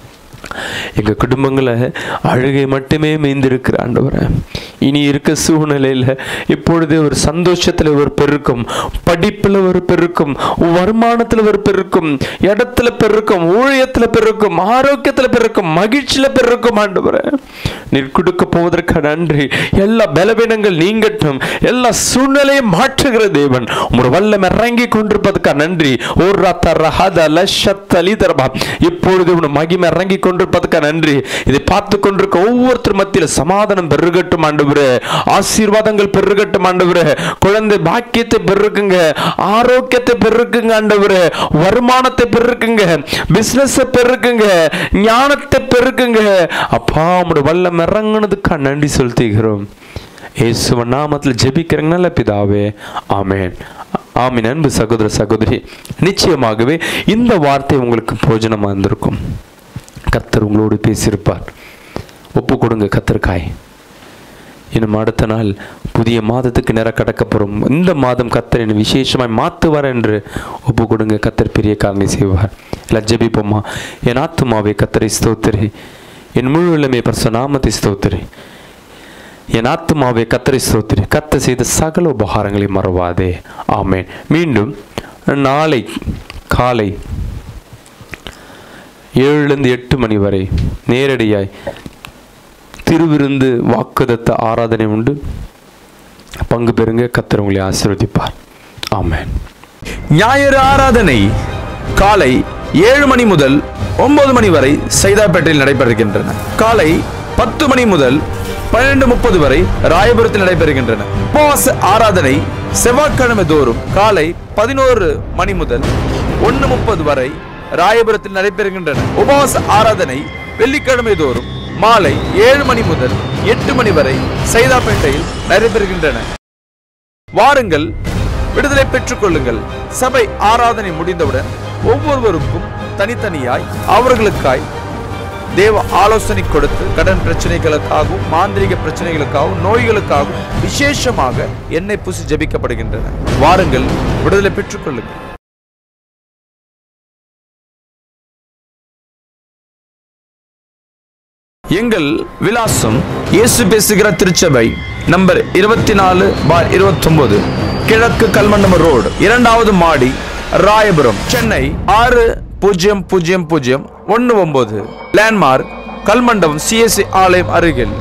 எங்கள் குடும்பங்களை அழுகை மட்டுமே மேய்ந்திருக்கிற ஆண்டவரே இனி இருக்க சூழ்நிலையில் இப்பொழுதே ஒரு சந்தோஷத்தில் ஒரு பெருக்கம் படிப்பில் ஒரு பெருக்கம் வருமானத்தில் ஒரு பெருக்கம் இடத்துல பெருக்கம் ஊழியத்தில் பெருக்கம் ஆரோக்கியத்தில் பெருக்கம் மகிழ்ச்சியில் பெருக்கம் ஆண்டவரே நீர் கொடுக்க போவதற்கு நன்றி எல்லா பலவீனங்கள் நீங்கட்டும் எல்லா சூழ்நிலையும் மாற்றுகிற தேவன் உங்கள் வல்லம் இறங்கி கொண்டிருப்பதற்கு நன்றி ஒரு ரத்த ரஹத லஷத்தலி தரபா இப்பொழுது உன் மகிமை இறங்கி கொண்டிருப்பதற்கு நன்றி இதை பார்த்து கொண்டிருக்க ஒவ்வொருத்தர் மத்தியில் சமாதானம் பெருகட்டும் ஆண்டவரே ஆசீர்வாதங்கள் பெருகட்டும் ஆண்டவரே குழந்தை பாக்கியத்தை பெருக்குங்க ஆரோக்கியத்தை பெருக்குங்க ஆண்டவரே வருமானத்தை பெருக்குங்க பிசினஸ் பெருக்குங்க ஞானத்தை பெருக்குங்க அப்பா உம்முடைய வல்லம் இறங்குனதுக்கா நன்றி செலுத்துகிறோம் இயேசுவ நாமத்தில் ஜெபிக்கிறங்க நல்ல பிதாவே ஆமென் ஆமீன் அன்பு சகோதர சகோதரி நிச்சயமாகவே இந்த வார்த்தை உங்களுக்கு பிரயோஜனமாக இருந்திருக்கும் கர்த்தர் உங்களோடு பேசியிருப்பார் ஒப்பு கொடுங்க கத்தர்காய் இன்னும் அடுத்த நாள் புதிய மாதத்துக்கு நேரம் கடக்க போகிறோம் இந்த மாதம் கத்தர் என்னை விசேஷமாய் மாற்றுவார் என்று ஒப்பு கொடுங்க கத்தர் பெரிய காரணி செய்வார் எல்லாம் ஜெபிப்போமா என் ஆத்துமாவே கத்தரை ஸ்தோத்திரி என் முழு இளமே பரிசு நாமத்தை ஸ்தோத்திரி என் ஆத்துமாவே கத்தரை ஸ்தோத்திரி கத்த செய்த சகல உபகாரங்களை மறவாதே ஆமென் மீண்டும் நாளை காலை ஏழுலேருந்து எட்டு மணி வரை நேரடியாய் திருவிருந்து வாக்குதத்த ஆராதனை உண்டு பங்கு பெறுங்க கத்தர் உங்களை ஆசீர்வதிப்பார் ஆமென் ஞாயிறு ஆராதனை காலை ஏழு மணி முதல் ஒன்பது மணி வரை சைதாப்பேட்டையில் நடைபெறுகின்றன காலை பத்து மணி முதல் பன்னிரண்டு முப்பது வரை ராயபுரத்தில் நடைபெறுகின்றன உபவாச ஆராதனை செவ்வாய்க்கிழமை தோறும் காலை பதினோரு மணி முதல் ஒன்று முப்பது வரை ராயபுரத்தில் நடைபெறுகின்றன உபவாச ஆராதனை வெள்ளிக்கிழமை தோறும் மாலை ஏழு மணி முதல் எட்டு மணி வரை சைதாப்பேட்டையில் நடைபெறுகின்றன வாருங்கள் விடுதலை பெற்றுக் கொள்ளுங்கள் சபை ஆராதனை முடிந்தவுடன் ஒவ்வொருவருக்கும் தனித்தனியாய் அவர்களுக்காய் தேவ ஆலோசனை கொடுத்து கடன் பிரச்சனைகளுக்காகவும் மாந்திரிக பிரச்சனைகளுக்காகவும் நோய்களுக்காகவும் விசேஷமாக எண்ணெய் பூசி ஜெபிக்கப்படுகின்றன வாருங்கள் விடுதலை பெற்றுக் கொள்ளுங்கள் எங்கள் விலாசம் இயேசு பேசுகிற திருச்சபை நம்பர் இருபத்தி நாலு பார் இருபத்தொன்பது கிழக்கு கல்மண்டபம் ரோடு இரண்டாவது மாடி ராயபுரம் சென்னை ஆறு பூஜ்ஜியம் பூஜ்ஜியம் பூஜ்ஜியம் ஒன்று ஒன்பது லேண்ட்மார்க் கல்மண்டபம் சிஎஸ்சி ஆலயம் அருகில்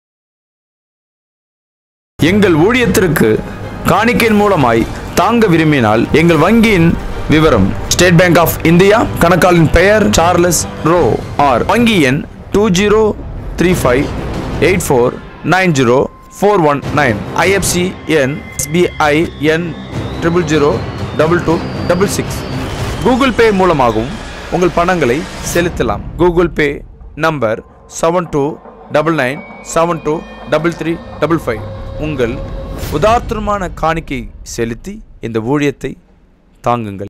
எங்கள் ஊழியத்திற்கு காணிக்கையின் மூலமாய் தாங்க விரும்பினால் எங்கள் வங்கியின் விவரம் ஸ்டேட் பேங்க் ஆஃப் இந்தியா கணக்காளின் பெயர் சார்லஸ் ரோ ஆர் வங்கி எண் two zero three five eight four nine zero four one nine IFSC எண் எஸ்பிஐ எண் triple zero double two double six Google Pay மூலமாகவும் உங்கள் பணங்களை செலுத்தலாம் Google Pay number seven two double nine seven two double three double five உங்கள் உதார்த்தமான காணிக்கை செலுத்தி இந்த ஊழியத்தை தாங்குங்கள்